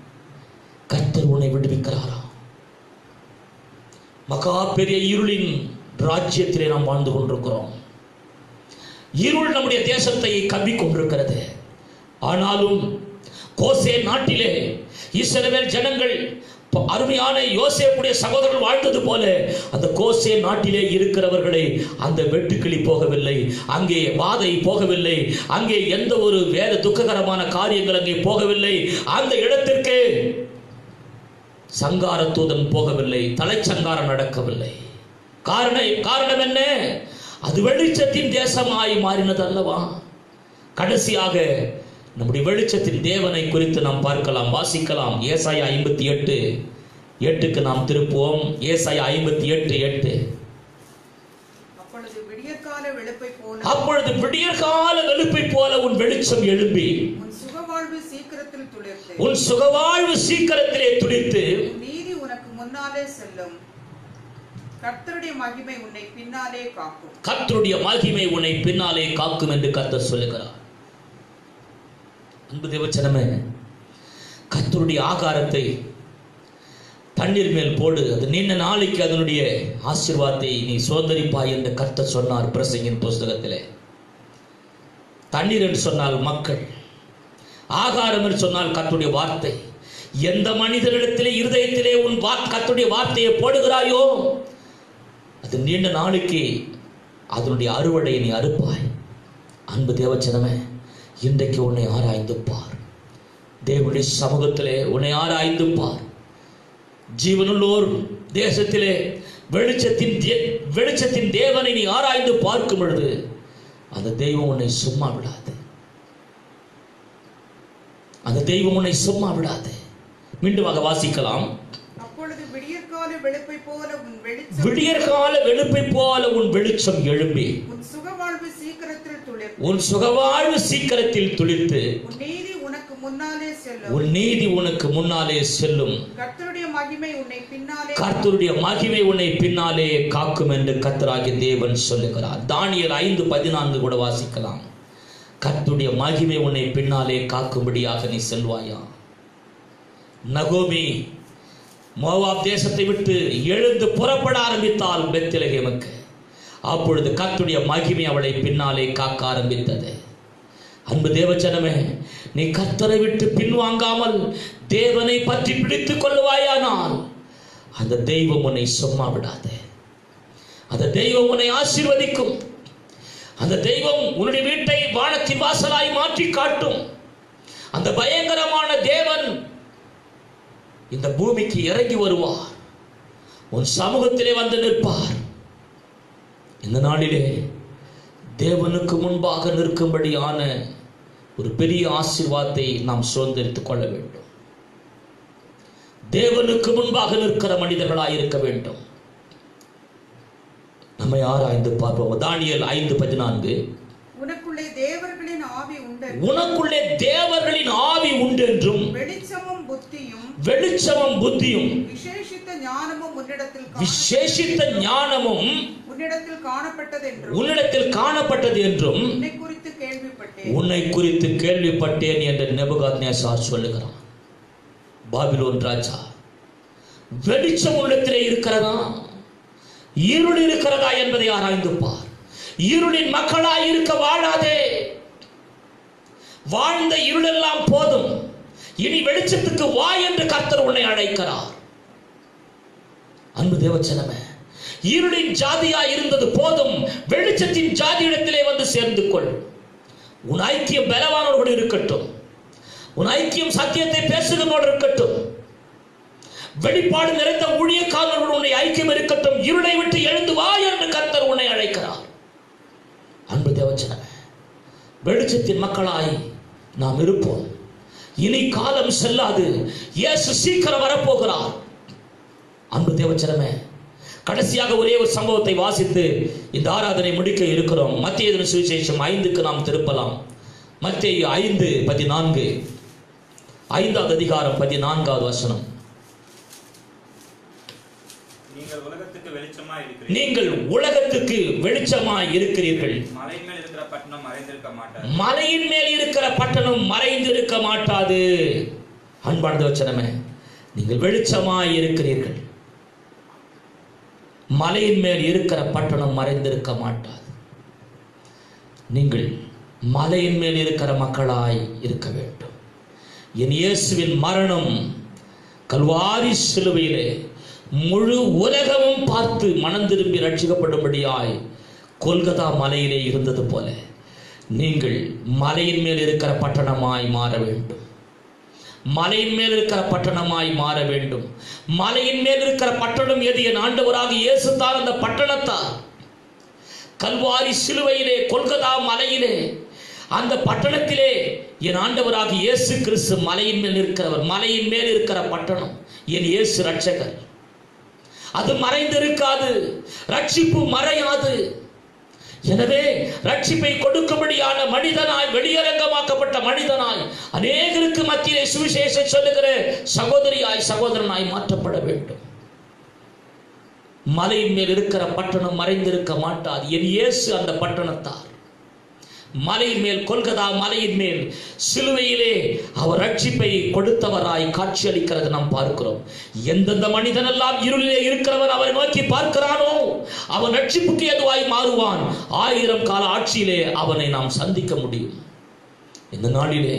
மகா பெரிய இருளின் ராஜ்யத்திலே நாம் வாழ்ந்து கொண்டிருக்கிறோம் இருள் நம்முடைய தேசத்தை கவ்வி கொண்டிருக்கிறது ஆனாலும் கோசே நாட்டிலே இஸ்ரவேல் ஜனங்கள் ப- அருமையான யோசேப்புடைய சகோதரர்கள் வாழ்ந்தது போல அந்த கோசே நாட்டிலே இருக்கிறவர்களை அந்த வெட்டுக்கிளி போகவில்லை அங்கே வாதை போகவில்லை அங்கே எந்த ஒரு வேற துக்ககரமான காரியங்கள் அங்கே போகவில்லை அந்த இடத்திற்கு சங்கார தூதன் போகவில்லை தலைச்சங்காரம் நடக்கவில்லை காரணம் காரணம் என்ன அது வெளிச்சத்தின் தேசமாய் மாறினது அல்லவா கடைசியாக நம்முடைய வெளிச்சத்தின் தேவனை குறித்து நாம் பார்க்கலாம் வாசிக்கலாம் ஏசாயா ஐம்பத்தி எட்டு எட்டுக்கு நாம் திருப்புவோம் ஏசாயா ஐம்பத்தி எட்டு எட்டு அப்பொழுது விடியற்கால வெளுப்பை போல அப்பொழுது விடியற்கால வெளுப்பை போல உன் வெளிச்சம் எழும்பி உன் சுகவாழ்வு சீக்கிரத்தில் துளிர்த்து உன் சுகவாழ்வு சீக்கிரத்திலே துடித்து உன் நீதி உனக்கு முன்னாலே செல்லும் கர்த்தருடைய மகிமை உன்னை பின்னாலே காக்கும் கர்த்தருடைய மகிமை உன்னை பின்னாலே காக்கும் என்று கர்த்தர் சொல்லுகிறார் அன்பு தேவச்சனமே கர்த்தருடைய ஆகாரத்தை தண்ணீர் மேல் போடு அது நீண்ட நாளைக்கு அதனுடைய ஆசீர்வாதத்தை நீ சுதந்திரிப்பாய் என்று கர்த்தர் சொன்னார் பிரசங்கின் புஸ்தகத்திலே தண்ணீர் என்று சொன்னால் மக்கள் ஆகாரம் என்று சொன்னால் கர்த்தருடைய வார்த்தை எந்த மனிதனிடத்திலே இருதயத்திலே உன் வா- கர்த்தருடைய வார்த்தையை போடுகிறாயோ அது நீண்ட நாளைக்கு அதனுடைய அறுவடையை நீ அறுப்பாய் அன்பு தேவச்சனமே இன்றைக்கு உன்னை ஆராய்ந்து பார் தேவனுடைய சமூகத்திலே உன்னை ஆராய்ந்து பார் ஜீவனுள்ளோர் தேசத்திலே வெளிச்சத்தின் தே- வெளிச்சத்தின் தேவனை நீ ஆராய்ந்து பார்க்கும் பொழுது அந்த தெய்வம் உன்னை சும்மா விடாது அந்த தெய்வம் உன்னை சும்மா விடாது மீண்டுமாக வாசிக்கலாம் அப்பொழுது விடியற்கால வெளுப்பை போல உன் வெளிச்சம் விடியற்கால வெளுப்பை போல உன் வெளிச்சம் எழும்பி உன் சுகவாழ்வு சீக்கிரத்தில் துளிர்த்து உன் சுகவாழ்வு சீக்கிரத்தில் துளிர்த்து உன் நீதி உனக்கு முன்னாலே செல்லும் உன் நீதி உனக்கு முன்னாலே செல்லும் கர்த்தருடைய மகிமை உன்னை பின்னாலே கர்த்தருடைய மகிமை உன்னை பின்னாலே காக்கும் என்று கர்த்தராகிய தேவன் சொல்லுகிறார் தானியல் ஐந்து பதினான்கு கூட வாசிக்கலாம் கர்த்தருடைய மகிமை உன்னை பின்னாலே காக்கும்படியாக நீ செல்வாயா நகோமி மோவாப் தேசத்தை விட்டு எழுந்து புறப்பட ஆரம்பித்தால் பெத்திலகேமுக்கு அப்பொழுது கர்த்தருடைய மகிமை அவளை பின்னாலே காக்க ஆரம்பித்தது அன்பு தேவச்சனமே நீ கர்த்தரை விட்டு பின்வாங்காமல் தேவனை பற்றி பிடித்துக் கொள்வாயானால் அந்த தெய்வம் உன்னை சும்மா விடாது அந்த தெய்வம் உன்னை ஆசீர்வதிக்கும் அந்த தெய்வம் உன்னுடைய வீட்டை வானத்தின் வாசலாய் மாற்றி காட்டும் அந்த பயங்கரமான தேவன் இந்த பூமிக்கு இறங்கி வருவார் உன் சமூகத்திலே வந்து நிற்பார் இந்த நாளிலே தேவனுக்கு முன்பாக நிற்கும்படியான ஒரு பெரிய ஆசீர்வாதத்தை நாம் சுதந்திரித்துக் கொள்ள வேண்டும் தேவனுக்கு முன்பாக நிற்கிற மனிதர்களாய் இருக்க வேண்டும் நம்மை ஆராய்ந்து பார்ப்போம் தானியல் ஐந்து பதினான்கு உனக்குள்ளே தேவர்களின் ஆவி உண்டு உனக்குள்ளே தேவர்களின் ஆவி உண்டென்றும் வெளிச்சமும் புத்தியும் வெளிச்சமும் புத்தியும் விசேஷித்த ஞானமும் உன்னிடத்தில் கா- விசேஷித்த ஞானமும் உன்னிடத்தில் காணப்பட்டது என்றும் உன்னிடத்தில் காணப்பட்டது என்றும் உன்னை குறித்து கேள்விப்பட்டேன் உன்னை குறித்து கேள்விப்பட்டேன் என்று நெபுகாத்நேசார் சொல்லுகிறான் பாபிலோன் ராஜா வெளிச்சம் உள்ளத்திலே இருக்கிறதா இருள் இருக்கிறதா என்பதை ஆராய்ந்து பார் இருளின் மக்களாய் இருக்க வாழாதே வாழ்ந்த இருளெல்லாம் போதும் இனி வெளிச்சத்துக்கு வா என்று கர்த்தர் உன்னை அழைக்கிறார் அன்பு தேவச்சனமே இருளின் ஜாதியா இருந்தது போதும் வெளிச்சத்தின் ஜாதியிடத்திலே வந்து சேர்ந்து கொள் உன் ஐக்கியம் பலவானோடு இருக்கட்டும் உன் ஐக்கியம் சத்தியத்தை பேசுகிறோடு இருக்கட்டும் வெளிப்பாடு நிறைந்த ஊழியக்காரர்களுடன் உன்னை ஐக்கியம் இருக்கட்டும் இருளை விட்டு எழுந்து வா என்று கர்த்தர் உன்னை அழைக்கிறார் அன்பு தேவச்சனமே வெளிச்சத்தின் மக்களாய் நாம் இருப்போம் இனி காலம் செல்லாது இயேசு சீக்கிரம் வரப்போகிறார் அன்பு தேவச்சனமே கடைசியாக ஒரே ஒரு சம்பவத்தை வாசித்து இந்த ஆராதனை முடிக்க இருக்கிறோம் மத்திய சுவிசேஷம் ஐந்துக்கு நாம் திருப்பலாம் மத்திய ஐந்து பதினான்கு ஐந்தாவது அதிகாரம் பதினான்காவது வசனம் நீங்கள் உலகத்துக்கு வெளிச்சமா இருக்கிறீர்கள் நீங்கள் உலகத்துக்கு வெளிச்சமாய் இருக்கிறீர்கள் மலை மேல் இருக்கிற பட்டணம் மறைந்திருக்க மாட்டார் மலையின் மேல் இருக்கிற பட்டணம் மறைந்திருக்க மாட்டாது அன்பானது வச்சனமே நீங்கள் வெளிச்சமாய் இருக்கிறீர்கள் மலையின் மேல் இருக்கிற பட்டணம் மறைந்திருக்க மாட்டாது நீங்கள் மலையின் மேல் இருக்கிற மக்களாய் இருக்க வேண்டும் என் இயேசுவின் மரணம் கல்வாரி சிலுவையிலே முழு உலகமும் பார்த்து மனம் திரும்பி ரட்சிக்கப்படும்படியாய் கொல்கத்தா மலையிலே இருந்தது போல நீங்கள் மலையின் மேல் இருக்கிற பட்டணமாய் மாற வேண்டும் மலையின் மேல் இருக்கிற பட்டணமாய் மாற வேண்டும் மலையின் மேல் இருக்கிற பட்டணம் எது என் ஆண்டவராக இயேசு தான் அந்த பட்டணத்தார் கல்வாரி சிலுவையிலே கொல்கத்தா மலையிலே அந்த பட்டணத்திலே என் ஆண்டவராக இயேசு கிறிஸ்து மலையின் மேல் இருக்கிறவர் மலையின் மேல் இருக்கிற பட்டணம் என் இயேசு ரட்சகர் அது மறைந்திருக்காது ரட்சிப்பு மறையாது எனவே ரட்சிப்பை கொடுக்கும்படியான மனிதனாய் வெளியரங்கமாக்கப்பட்ட மனிதனாய் அநேகருக்கு மத்தியிலே சுவிசேஷம் சொல்லுகிற சகோதரியாய் சகோதரனாய் மாற்றப்பட வேண்டும் மலையின் மேல் இருக்கிற பட்டணம் மறைந்திருக்க மாட்டாது என் இயேசு அந்த பட்டணத்தார் மலையின் மேல் கொல்கதா மலையின் மேல் சிலுவையிலே அவர் ரட்சிப்பை கொடுத்தவராய் காட்சியளிக்கிறது நாம் பார்க்கிறோம் எந்தெந்த மனிதனெல்லாம் இருளிலே இருக்கிறவன் அவரை நோக்கி பார்க்கிறானோ அவன் ரட்சிப்புக்கு எதுவாய் மாறுவான் ஆயிரம் கால ஆட்சியிலே அவனை நாம் சந்திக்க முடியும் இந்த நாளிலே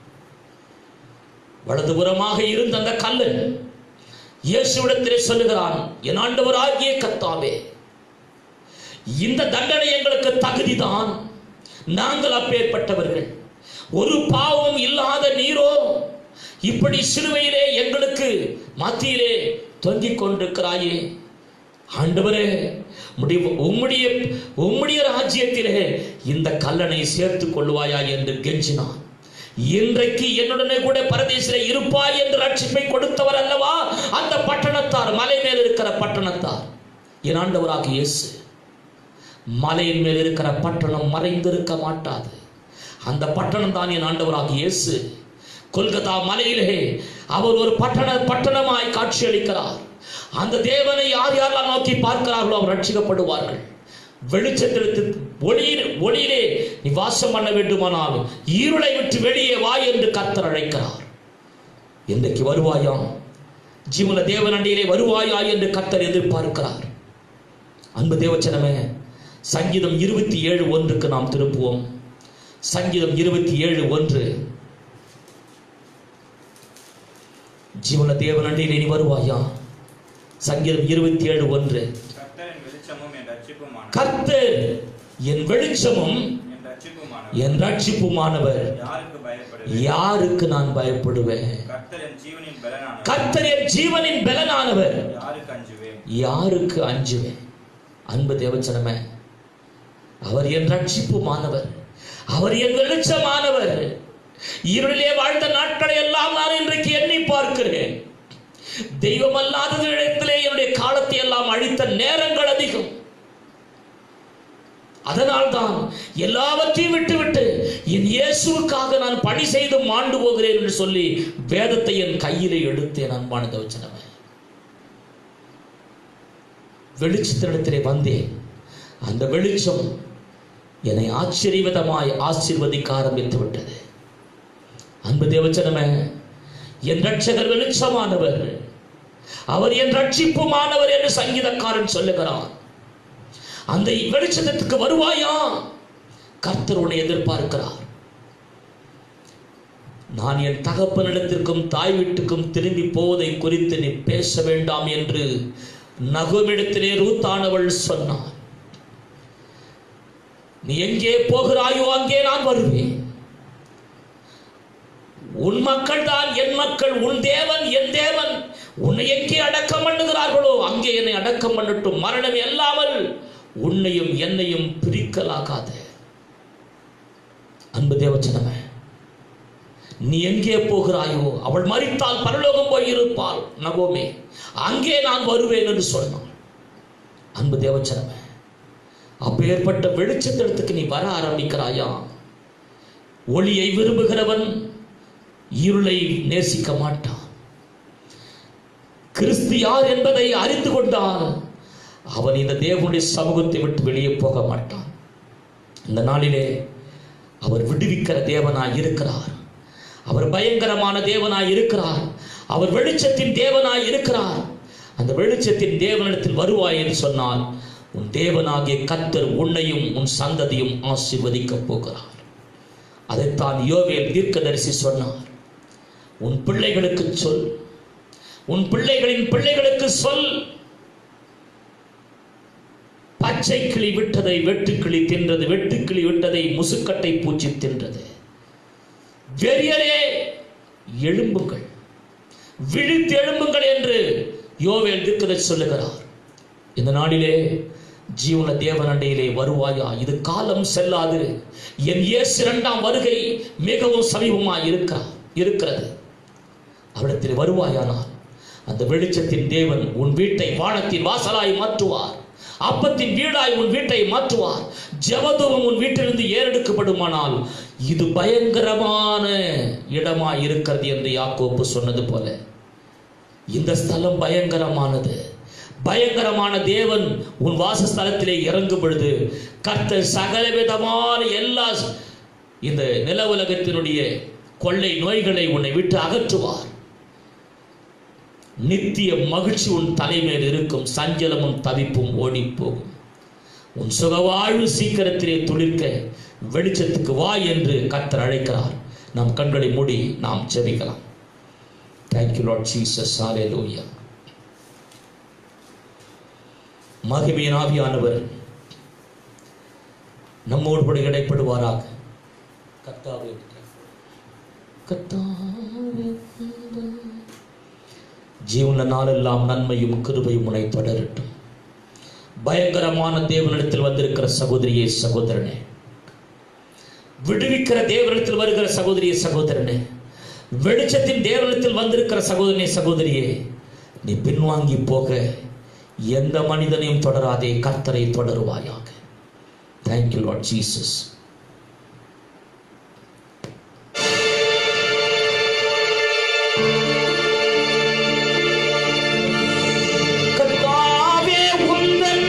வலதுபுறமாக இருந்த அந்த கல்லன் இயேசுவிடத்திலே சொல்லுகிறான் என் ஆண்டவராகிய கர்த்தாவே இந்த தண்டனை எங்களுக்கு தகுதிதான் நாங்கள் அப்பேற்பட்டவர்கள் ஒரு பாவம் இல்லாத நீரோ இப்படி சிலுவையிலே எங்களுக்கு மத்தியிலே தொங்கிக் கொண்டிருக்கிறாயே ஆண்டவரே முடிவு உம்முடைய உம்முடைய ராஜ்யத்திலே இந்த கல்லனை சேர்த்துக் கொள்வாயா என்று கெஞ்சினான் இன்றைக்கு என்னுடனே கூட பரதேசிலே இருப்பாய் என்று ரட்சிப்பை கொடுத்தவர் அல்லவா அந்த பட்டணத்தார் மலை மேல் இருக்கிற பட்டணத்தார் என் ஆண்டவராக இயேசு மலையின் மேல் இருக்கிற பட்டணம் மறைந்திருக்க மாட்டாது அந்த பட்டணம் தான் என் ஆண்டவராக இயேசு கொல்கத்தா மலையிலே அவர் ஒரு பட்டண பட்டணமாய் காட்சியளிக்கிறார் அந்த தேவனை யார் யாரெல்லாம் நோக்கி பார்க்கிறார்களோ அவர் ரட்சிக்கப்படுவார்கள் வெளிச்சத்திற்கு ஒளியில் ஒளியிலே நீ வாசம் பண்ண வேண்டுமானால் இருளை விட்டு வெளியே வா என்று கர்த்தர் அழைக்கிறார் இன்றைக்கு வருவாயா ஜீவன தேவனண்டியிலே வருவாயா என்று கர்த்தர் எதிர்பார்க்கிறார் அன்பு தேவச்சனமே சங்கீதம் இருபத்தி ஏழு ஒன்றுக்கு நாம் திருப்புவோம் சங்கீதம் இருபத்தி ஏழு ஒன்று ஜீவன தேவனண்டியிலே நீ வருவாயா சங்கீதம் இருபத்தி ஏழு ஒன்று கர்த்தரின் வெளிச்சமும் என் ரட்சிப்புமான கர்த்தர் என் வெளிச்சமும் என் ரட்சிப்புமான என் ரட்சிப்புமானவர் யாருக்கு பயப்படுவேன் யாருக்கு நான் பயப்படுவேன் கர்த்தர் என் ஜீவனின் பலனான கர்த்தர் என் ஜீவனின் பலனானவர் யாருக்கு அஞ்சுவேன் யாருக்கு அஞ்சுவேன் அன்பு தேவச்சனமே அவர் என் ரட்சிப்புமானவர் அவர் என் வெளிச்சமானவர் இருளிலே வாழ்ந்த நாட்களை எல்லாம் நான் இன்றைக்கு எண்ணி பார்க்கிறேன் தெய்வம் அல்லாததிடத்திலே என்னுடைய காலத்தை எல்லாம் அழித்த நேரங்கள் அதிகம் அதனால்தான் எல்லாவற்றையும் விட்டுவிட்டு என் இயேசுவுக்காக நான் பணி செய்து மாண்டு போகிறேன் என்று சொல்லி வேதத்தை என் கையிலே எடுத்தேன் அன்பான தவச்சனமே வெளிச்சத்தினிடத்திலே வந்தேன் அந்த வெளிச்சம் என்னை ஆச்சரியவிதமாய் ஆசீர்வதிக்க ஆரம்பித்து விட்டது அன்பு தேவச்சனமே என் ரட்சகர் வெளிச்சமானவர் அவர் என் ரட்சிப்புமானவர் என்று சங்கீதக்காரன் சொல்லுகிறான் அந்த வெளிச்சத்துக்கு வருவாயா கர்த்தர் உன்னை எதிர்பார்க்கிறார் நான் என் தகப்பனிடத்திற்கும் தாய் வீட்டுக்கும் திரும்பி போவதை குறித்து நீ பேச வேண்டாம் என்று நகுமிடத்திலே ரூத்தானவள் சொன்னான் நீ எங்கே போகிறாயோ அங்கே நான் வருவேன் உன் மக்கள் தான் என் மக்கள் உன் தேவன் என் தேவன் உன்னை எங்கே அடக்கம் பண்ணுகிறார்களோ அங்கே என்னை அடக்கம் பண்ணட்டும் மரணம் இல்லாமல் உன்னையும் என்னையும் பிரிக்கலாகாத அன்பு தேவச்சனமே நீ எங்கே போகிறாயோ அவள் மறித்தால் பரலோகம் போய் இருப்பாள் நகோமே அங்கே நான் வருவேன் என்று சொன்னான் அன்பு தேவச்சனமே அப்பேற்பட்ட வெளிச்சத்திடத்துக்கு நீ வர ஆரம்பிக்கிறாயா ஒளியை விரும்புகிறவன் இருளை நேசிக்க மாட்டான் கிறிஸ்து யார் என்பதை அறிந்து கொண்டால் அவன் இந்த தேவனுடைய சமூகத்தை விட்டு வெளியே போக மாட்டான் இந்த நாளிலே அவர் விடுவிக்கிற தேவனாய் இருக்கிறார் அவர் பயங்கரமான தேவனாய் இருக்கிறார் அவர் வெளிச்சத்தின் தேவனாய் இருக்கிறார் அந்த வெளிச்சத்தின் தேவனிடத்தில் வருவாய் என்று சொன்னால் உன் தேவனாகிய கத்தர் உன்னையும் உன் சந்ததியும் ஆசீர்வதிக்கப் போகிறார் அதைத்தான் யோவேல் தீர்க்கதரிசி சொன்னார் உன் பிள்ளைகளுக்கு சொல் உன் பிள்ளைகளின் பிள்ளைகளுக்கு சொல் பச்சை கிளி விட்டதை வெட்டுக்கிளி தின்றது வெட்டுக்கிளி விட்டதை முசுக்கட்டை பூச்சி தின்றது வெறியரே எழும்புங்கள் விழித்து எழும்புங்கள் என்று யோவேல் தீர்க்கதரிசி சொல்லுகிறார் இந்த நாளிலே ஜீவன தேவனண்டையிலே வருவாயா இது காலம் செல்லாது என் இயேசு இரண்டாம் வருகை மிகவும் சமீபமாய் இருக்கா இருக்கிறது அவரிடத்தில் வருவாயானால் அந்த வெளிச்சத்தின் தேவன் உன் வீட்டை வானத்தின் வாசலாய் மாற்றுவார் அப்பத்தின் வீடாய் உன் வீட்டை மாற்றுவார் ஜெபதூபம் உன் வீட்டிலிருந்து ஏறெடுக்கப்படுமானால் இது பயங்கரமான இடமாய் இருக்கிறது என்று யாக்கோப்பு சொன்னது போல இந்த ஸ்தலம் பயங்கரமானது பயங்கரமான தேவன் உன் வாசஸ்தலத்திலே இறங்கும் பொழுது கர்த்தர் சகலவிதமான எல்லா இந்த நில உலகத்தினுடைய கொள்ளை நோய்களை உன்னை விட்டு அகற்றுவார் நித்திய மகிழ்ச்சி உன் தலைமையில் இருக்கும் சஞ்சலமும் தவிப்பும் ஓடிப் போகும் உன் சுகவாழ்வு சீக்கிரத்திலே துளிர்க்க வெளிச்சத்துக்கு வா என்று கர்த்தர் அழைக்கிறார் நம் கண்களை மூடி நாம் ஜெபிக்கலாம் தேங்க்யூ லார்ட் ஜீசஸ் ஹalleluya மகிமையின் ஆவியானவர் நம்மோடு கூட இடைப்படுவாராக கர்த்தாவே கர்த்தாவே ஜீவன நாளெல்லாம் நன்மையும் கிருபையும் உன்னை தொடரட்டும் பயங்கரமான தேவனிடத்தில் வந்திருக்கிற சகோதரியே சகோதரனே விடுவிக்கிற தேவனிடத்தில் வருகிற சகோதரியே சகோதரனே வெளிச்சத்தின் தேவனிடத்தில் வந்திருக்கிற சகோதரனே சகோதரியே நீ பின்வாங்கி போக எந்த மனிதனையும் தொடராதே கர்த்தரை தொடருவாயாக தேங்க்யூ லார்ட் ஜீசஸ் கர்த்தாவே உந்தன்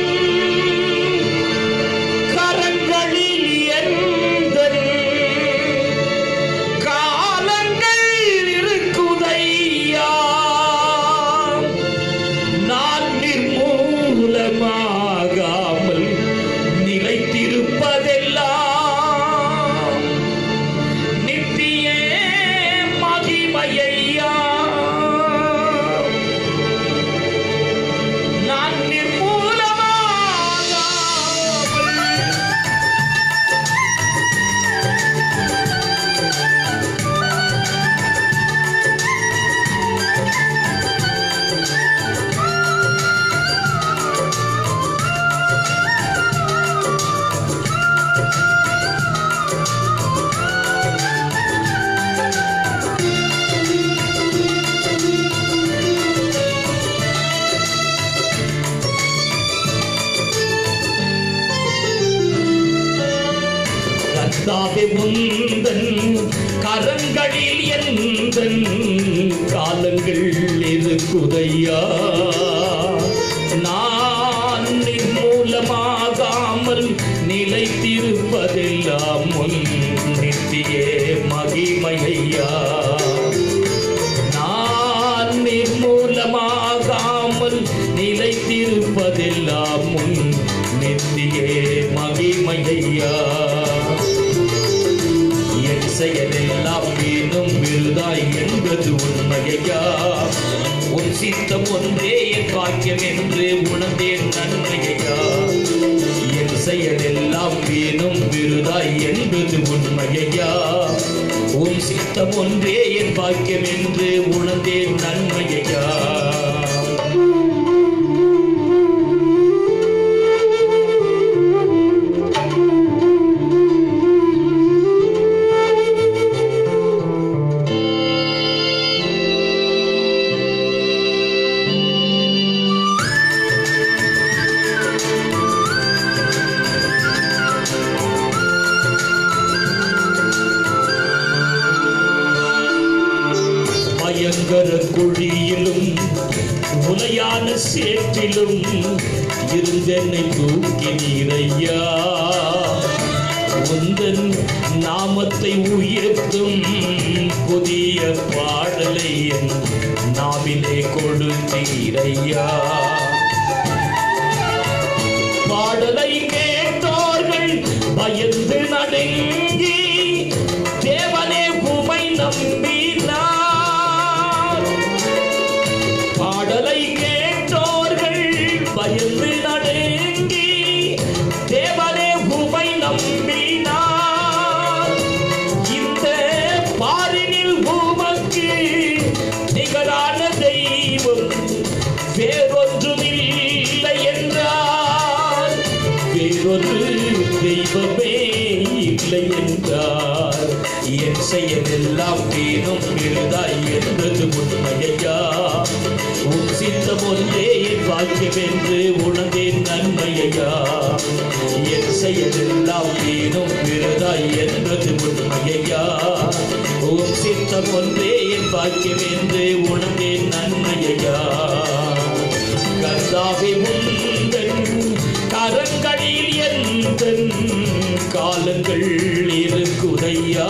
கரங்களில் எந்தன் காலங்கள் இருக்குதையா நான் நிர்மூலமாகாமல் நிலைத்திருப்பதெல்லாம் நித்திய மகிமையா நான் நிர்மூலமாகாமல் கர்த்தாவே முந்தன் கரங்களில் எந்தன் காலங்கள் இருக்குதையா நான் நிர்மூலமாகாமல் நிலைத்திருப்பதெல்லாம் முன் நித்திய மகிமையா நான் நிர்மூலமாகாமல் நிலைத்திருப்பதெல்லாம் முன் நித்திய மகிமையா என் செயலெல்லாம் வீணும் விருதாய் என்பது உண்மையா உன் சித்தம் ஒன்றே என் பாக்கியம் என்று உணர்ந்தேன் நன்மையா என் செயலெல்லாம் வீணும் விருதாய் என்பது உண்மையா உன் சித்தம் ஒன்றே என் பாக்கியம் என்று உணர்ந்தேன் நன்மையா பயங்கர குழியிலும் உலையான சேற்றிலும் இருந்தென்னை தூக்கி நீரையா உந்தன் நாமத்தை உயர்த்தும் புதிய பாடலை என் நாவிலே கொடுத்தீரையா பாடலை கேட்டோர்கள் பயந்து நடுங்கி தேவனே உமை நம்பினார் பாடலை கேட்டோர்கள் பயந்து நடுங்கி தேவனே உமை நம்பினார் இந்த பாரினில் உமக்கு நிகரான தெய்வம் வேறொன்றுமில்லை என்றார் வேறொரு தெய்வமே இல்லை என்றார் என் செயல் எல்லாம் வீணும் விருதாய் என்பது உண்மையா உன் சித்தம் ஒன்றே என் வாக்கியம் என்று உணர்ந்தேன் நன்மையா என் செயல் எல்லாம் வீணும் விருதாய் என்பது உண்மையா உன் சித்தம் ஒன்றே என் வாக்கியம் என்று உணர்ந்தேன் நன்மையா கர்த்தாவே உந்தன் கரங்களில் எந்தன் காலங்கள் இருக்குதையா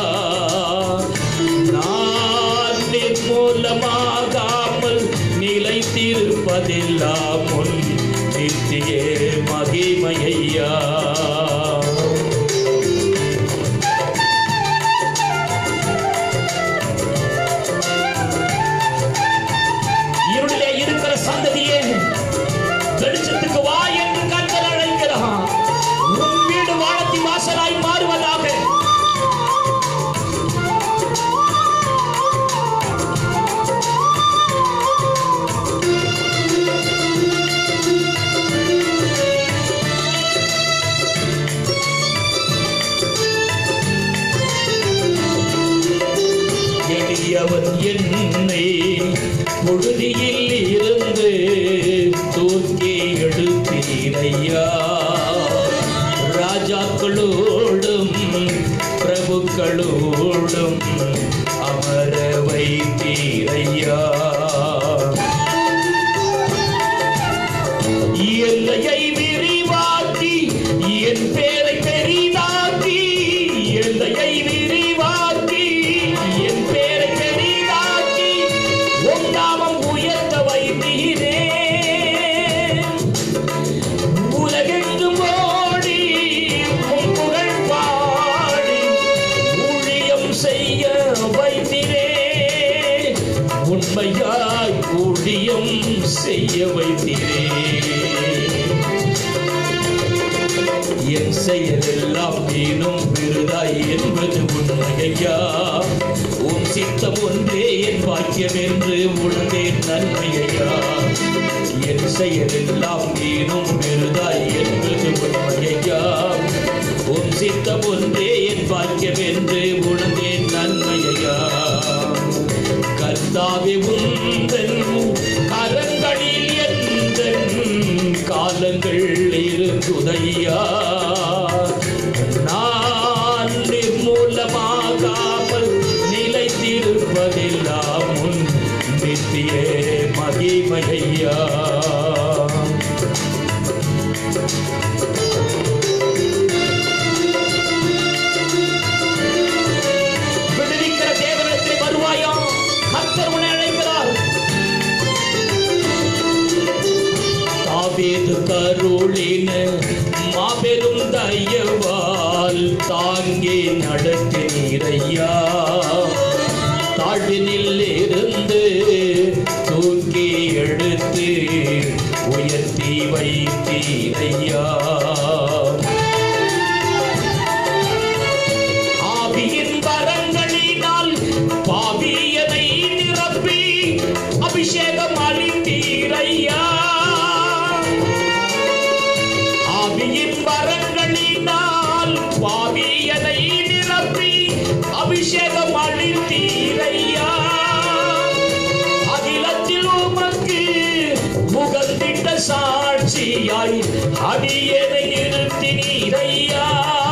நான் நிர்மூலமாகாமல் நிலைத்திருப்பதெல்லாம் உன் நித்திய மகிமையா இருளிலே இருக்கிற சந்ததியே வெளிச்சத்துக்கு வா என்று கர்த்தர் அழைக்கிறார் உன் வீடு வானத்தின் வாசலாய் மாறுவதாக எளியவன் என்னை புழுதியில் இருந்து தூக்கி எடுத்தீரையா ராஜாக்களோடும் பிரபுக்களோடும் அமர வைத்தீரையா எல்லையை விரிவாக்கி என் பேரை பெரிதாக்கி எல்லையை விரிவாக்கி என் பேரை பெரிதாக்கி உன் நாமம் உயர்த்த வைத்தீரே உலகெங்கும் ஓடி உன் புகழ் பாடி ஊழியம் செய்ய வைத்திரே உண்மையாய் ஊழியம் செய்ய வைத்திரே என் செயலெல்லாம் வீணும் விருதாய் என்பது உண்மையா உன் சித்தம் ஒன்றே என் வாக்கியம் என்று உணர்ந்தேன் நன்மையா என் செயலெல்லாம் வீணும் விருதாய் என்பது உண்மையா உன் சித்தம் ஒன்றே என் வாக்கியம் என்று உணர்ந்தேன் நன்மையா கர்த்தாவே உந்தன் கரங்களில் எந்தன் காலங்கள் இருக்குதையா நான் நிர்மூலமாகாமல் நிலைத்திருப்பதெல்லாம் உன் நித்திய மகிமையா விடுவிக்கிற தேவனத்தில் வருவாயா கர்த்தர் உன்னை அழைக்கிறார் தாவீது கருளின மாபெரும் தயவால் தாங்கி நடத்தினீரையா தாழ்வினில் இருந்து தூக்கி எடுத்து உயர்த்தி வைத்தீரையா ஆவியின் வரங்களினால் பாவியனை நிரப்பி அபிஷேகம் அளித்தீரையா ஆவியின் வரங்களினால் பாவியனை நிரப்பி அபிஷேகம் அளித்தீரையா அகிலத்தில் உமக்கு முகந்திட்ட சாட்சியாய் அடியனை நிறுத்தினீரையா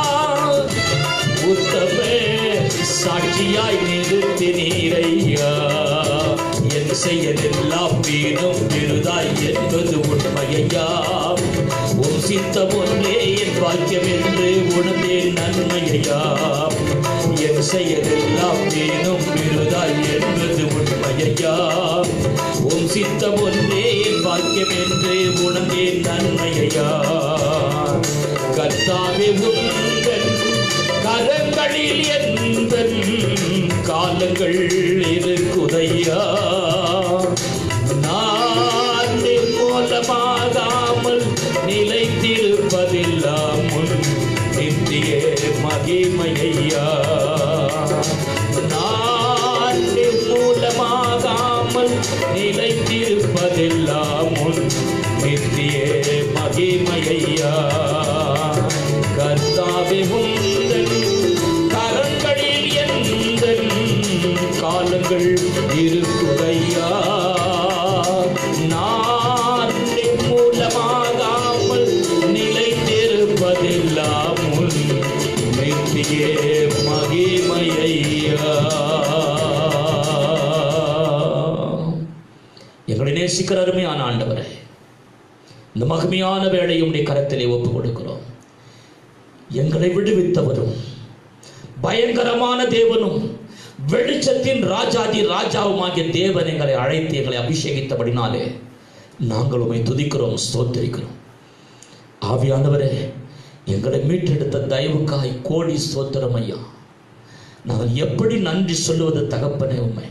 உத்தம சாட்சியாய் நிறுத்தினீரையா என் செயலெல்லாம் வீணும் விருதாய் என்பது உண்மையா உன் சித்தம் ஒன்றே என் பாக்கியம் என்று உணர்ந்தேன் நன்மையா என் செயலெல்லாம் வேணும் விருதாய் என்பது உண்மையா உம் சித்தம் ஒன்றே என் பாக்கியம் என்று உணர்ந்தேன் நன்மையா கர்த்தாவே உங்கள் கரங்களில் எந்தன் காலங்கள் இருக்குதையா நான் நிர்மூலமாகாமல் நிலைத்திருப்பதெல்லாம் உன் நித்திய மகிமையா நான் நிர்மூலமாகாமல் நிலைத்திருப்பதெல்லாம் உன் நித்திய மகிமையா கர்த்தாவே உந்தன் கரங்களில் எந்தன் காலங்கள் இருக்குதையா நான் மூலமாகாமல் நிலைத்திருப்பதெல்லாம் உன் நித்திய மகிமையா எங்களை நேசிக்கிற அருமையான ஆண்டவரே இந்த மகிமையான வேலையை உடைய கரத்திலே ஒப்புக் கொடுக்கிறோம் எங்களை விடுவித்தவரும் பயங்கரமான தேவனும் வெளிச்சத்தின் ராஜாதி ராஜாவுமாகிய தேவன் எங்களை அழைத்து எங்களை அபிஷேகித்தபடினாலே நாங்கள் உமை துதிக்கிறோம் ஸ்தோத்திரிக்கிறோம் ஆவியானவரே எங்களை மீட்டெடுத்த தயவுக்காய் கோடி ஸ்தோத்திரம் ஐயா நாங்கள் எப்படி நன்றி சொல்லுவது தகப்பனே உண்மை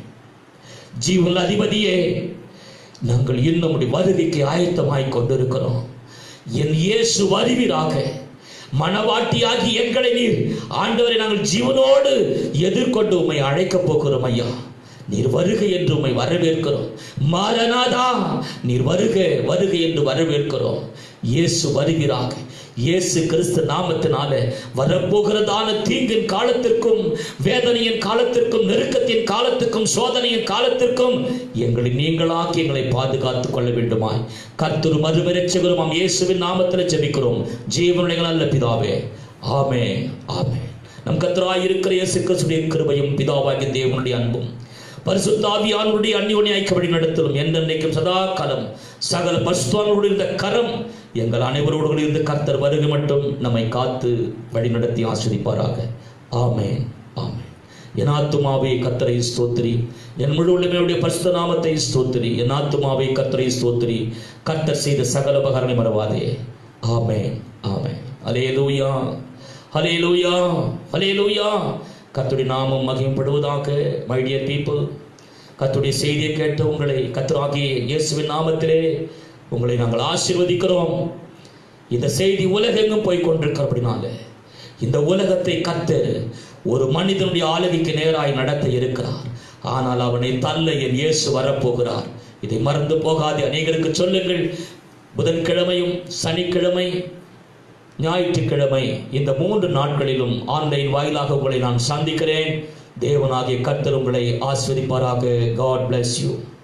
ஜீவன் அதிபதியே நாங்கள் இன்னும் உம்முடைய வருகைக்கு ஆயத்தமாய் கொண்டிருக்கிறோம் என் இயேசு வருவீராக மனவாட்டியாகி எங்களை நீர் ஆண்டவரை நாங்கள் ஜீவனோடு எதிர்கொண்டு உம்மை அழைக்கப் போகிறோம் ஐயா நீர் வருக என்று உம்மை வரவேற்கிறோம் மாரநாதா நீர் வருக வருக என்று வரவேற்கிறோம் இயேசு வருகிறாக இயேசு கிறிஸ்து நாமத்தினால வரப்போகிறதான தீங்கின் காலத்திற்கும் வேதனையின் காலத்திற்கும் நெருக்கத்தின் காலத்துக்கும் சோதனையின் காலத்திற்கும் எங்களை நீங்களாக்கி எங்களை பாதுகாத்துக் கொள்ள வேண்டுமாய் கர்த்தரு மறுபெறச்சவரும் இயேசுவின் நாமத்தில் ஜெபிக்கிறோம் ஜீவனுடைய நல்ல பிதாவே ஆமே ஆமே நம் கத்தராய் இருக்கிற இயேசு கிறிஸ்துடைய கிருபையும் பிதாவாகிய தேவனுடைய அன்பும் பரிசுத்தாவியானுடைய அந்நியோனி ஐக்கியபடி நடத்தலும் என்றென்றைக்கும் சதா காலம் சகல பரிசுத்தானோடு இருந்த கரம் எங்கள் அனைவரோடு கூட இருந்து கர்த்தர் வருகை மட்டும் நம்மை காத்து வழிநடத்தி ஆஸ்வதிப்பாராக ஆமென் ஆமென் என் ஆத்துமாவே கத்தரை ஸ்தோத்திரி என் முழு உள்ளமையுடைய பரிசுத்த நாமத்தை ஸ்தோத்திரி என் ஆத்துமாவே கத்தரை ஸ்தோத்திரி கர்த்தர் செய்த சகல உபகரணை மறவாதே ஆமென் ஆமென் அலேலூயா ஹலேலூயா ஹலேலூயா கர்த்தருடைய நாமம் மகிமைப்படுவதாக மை டியர் பீப்புள் கர்த்தருடைய செய்தியை கேட்ட உங்களை கர்த்தராகிய இயேசுவின் நாமத்திலே உங்களை நாங்கள் ஆசீர்வதிக்கிறோம் இந்த செய்தி உலகெங்கும் போய் கொண்டிருக்கிறபடினால இந்த உலகத்தை கர்த்தர் ஒரு மனிதனுடைய ஆளுகைக்கு நேராய் நடத்த இருக்கிறார் ஆனால் அவனை தள்ள என் இயேசு வரப்போகிறார் இதை மறந்து போகாதே அநேகருக்கு சொல்லுங்கள் புதன்கிழமையும் சனிக்கிழமை ஞாயிற்றுக்கிழமை இந்த மூன்று நாட்களிலும் ஆன்லைன் வாயிலாக உங்களை நான் சந்திக்கிறேன் தேவனாகிய கர்த்தர் உங்களை ஆஸ்வதிப்பாராக காட் bless யூ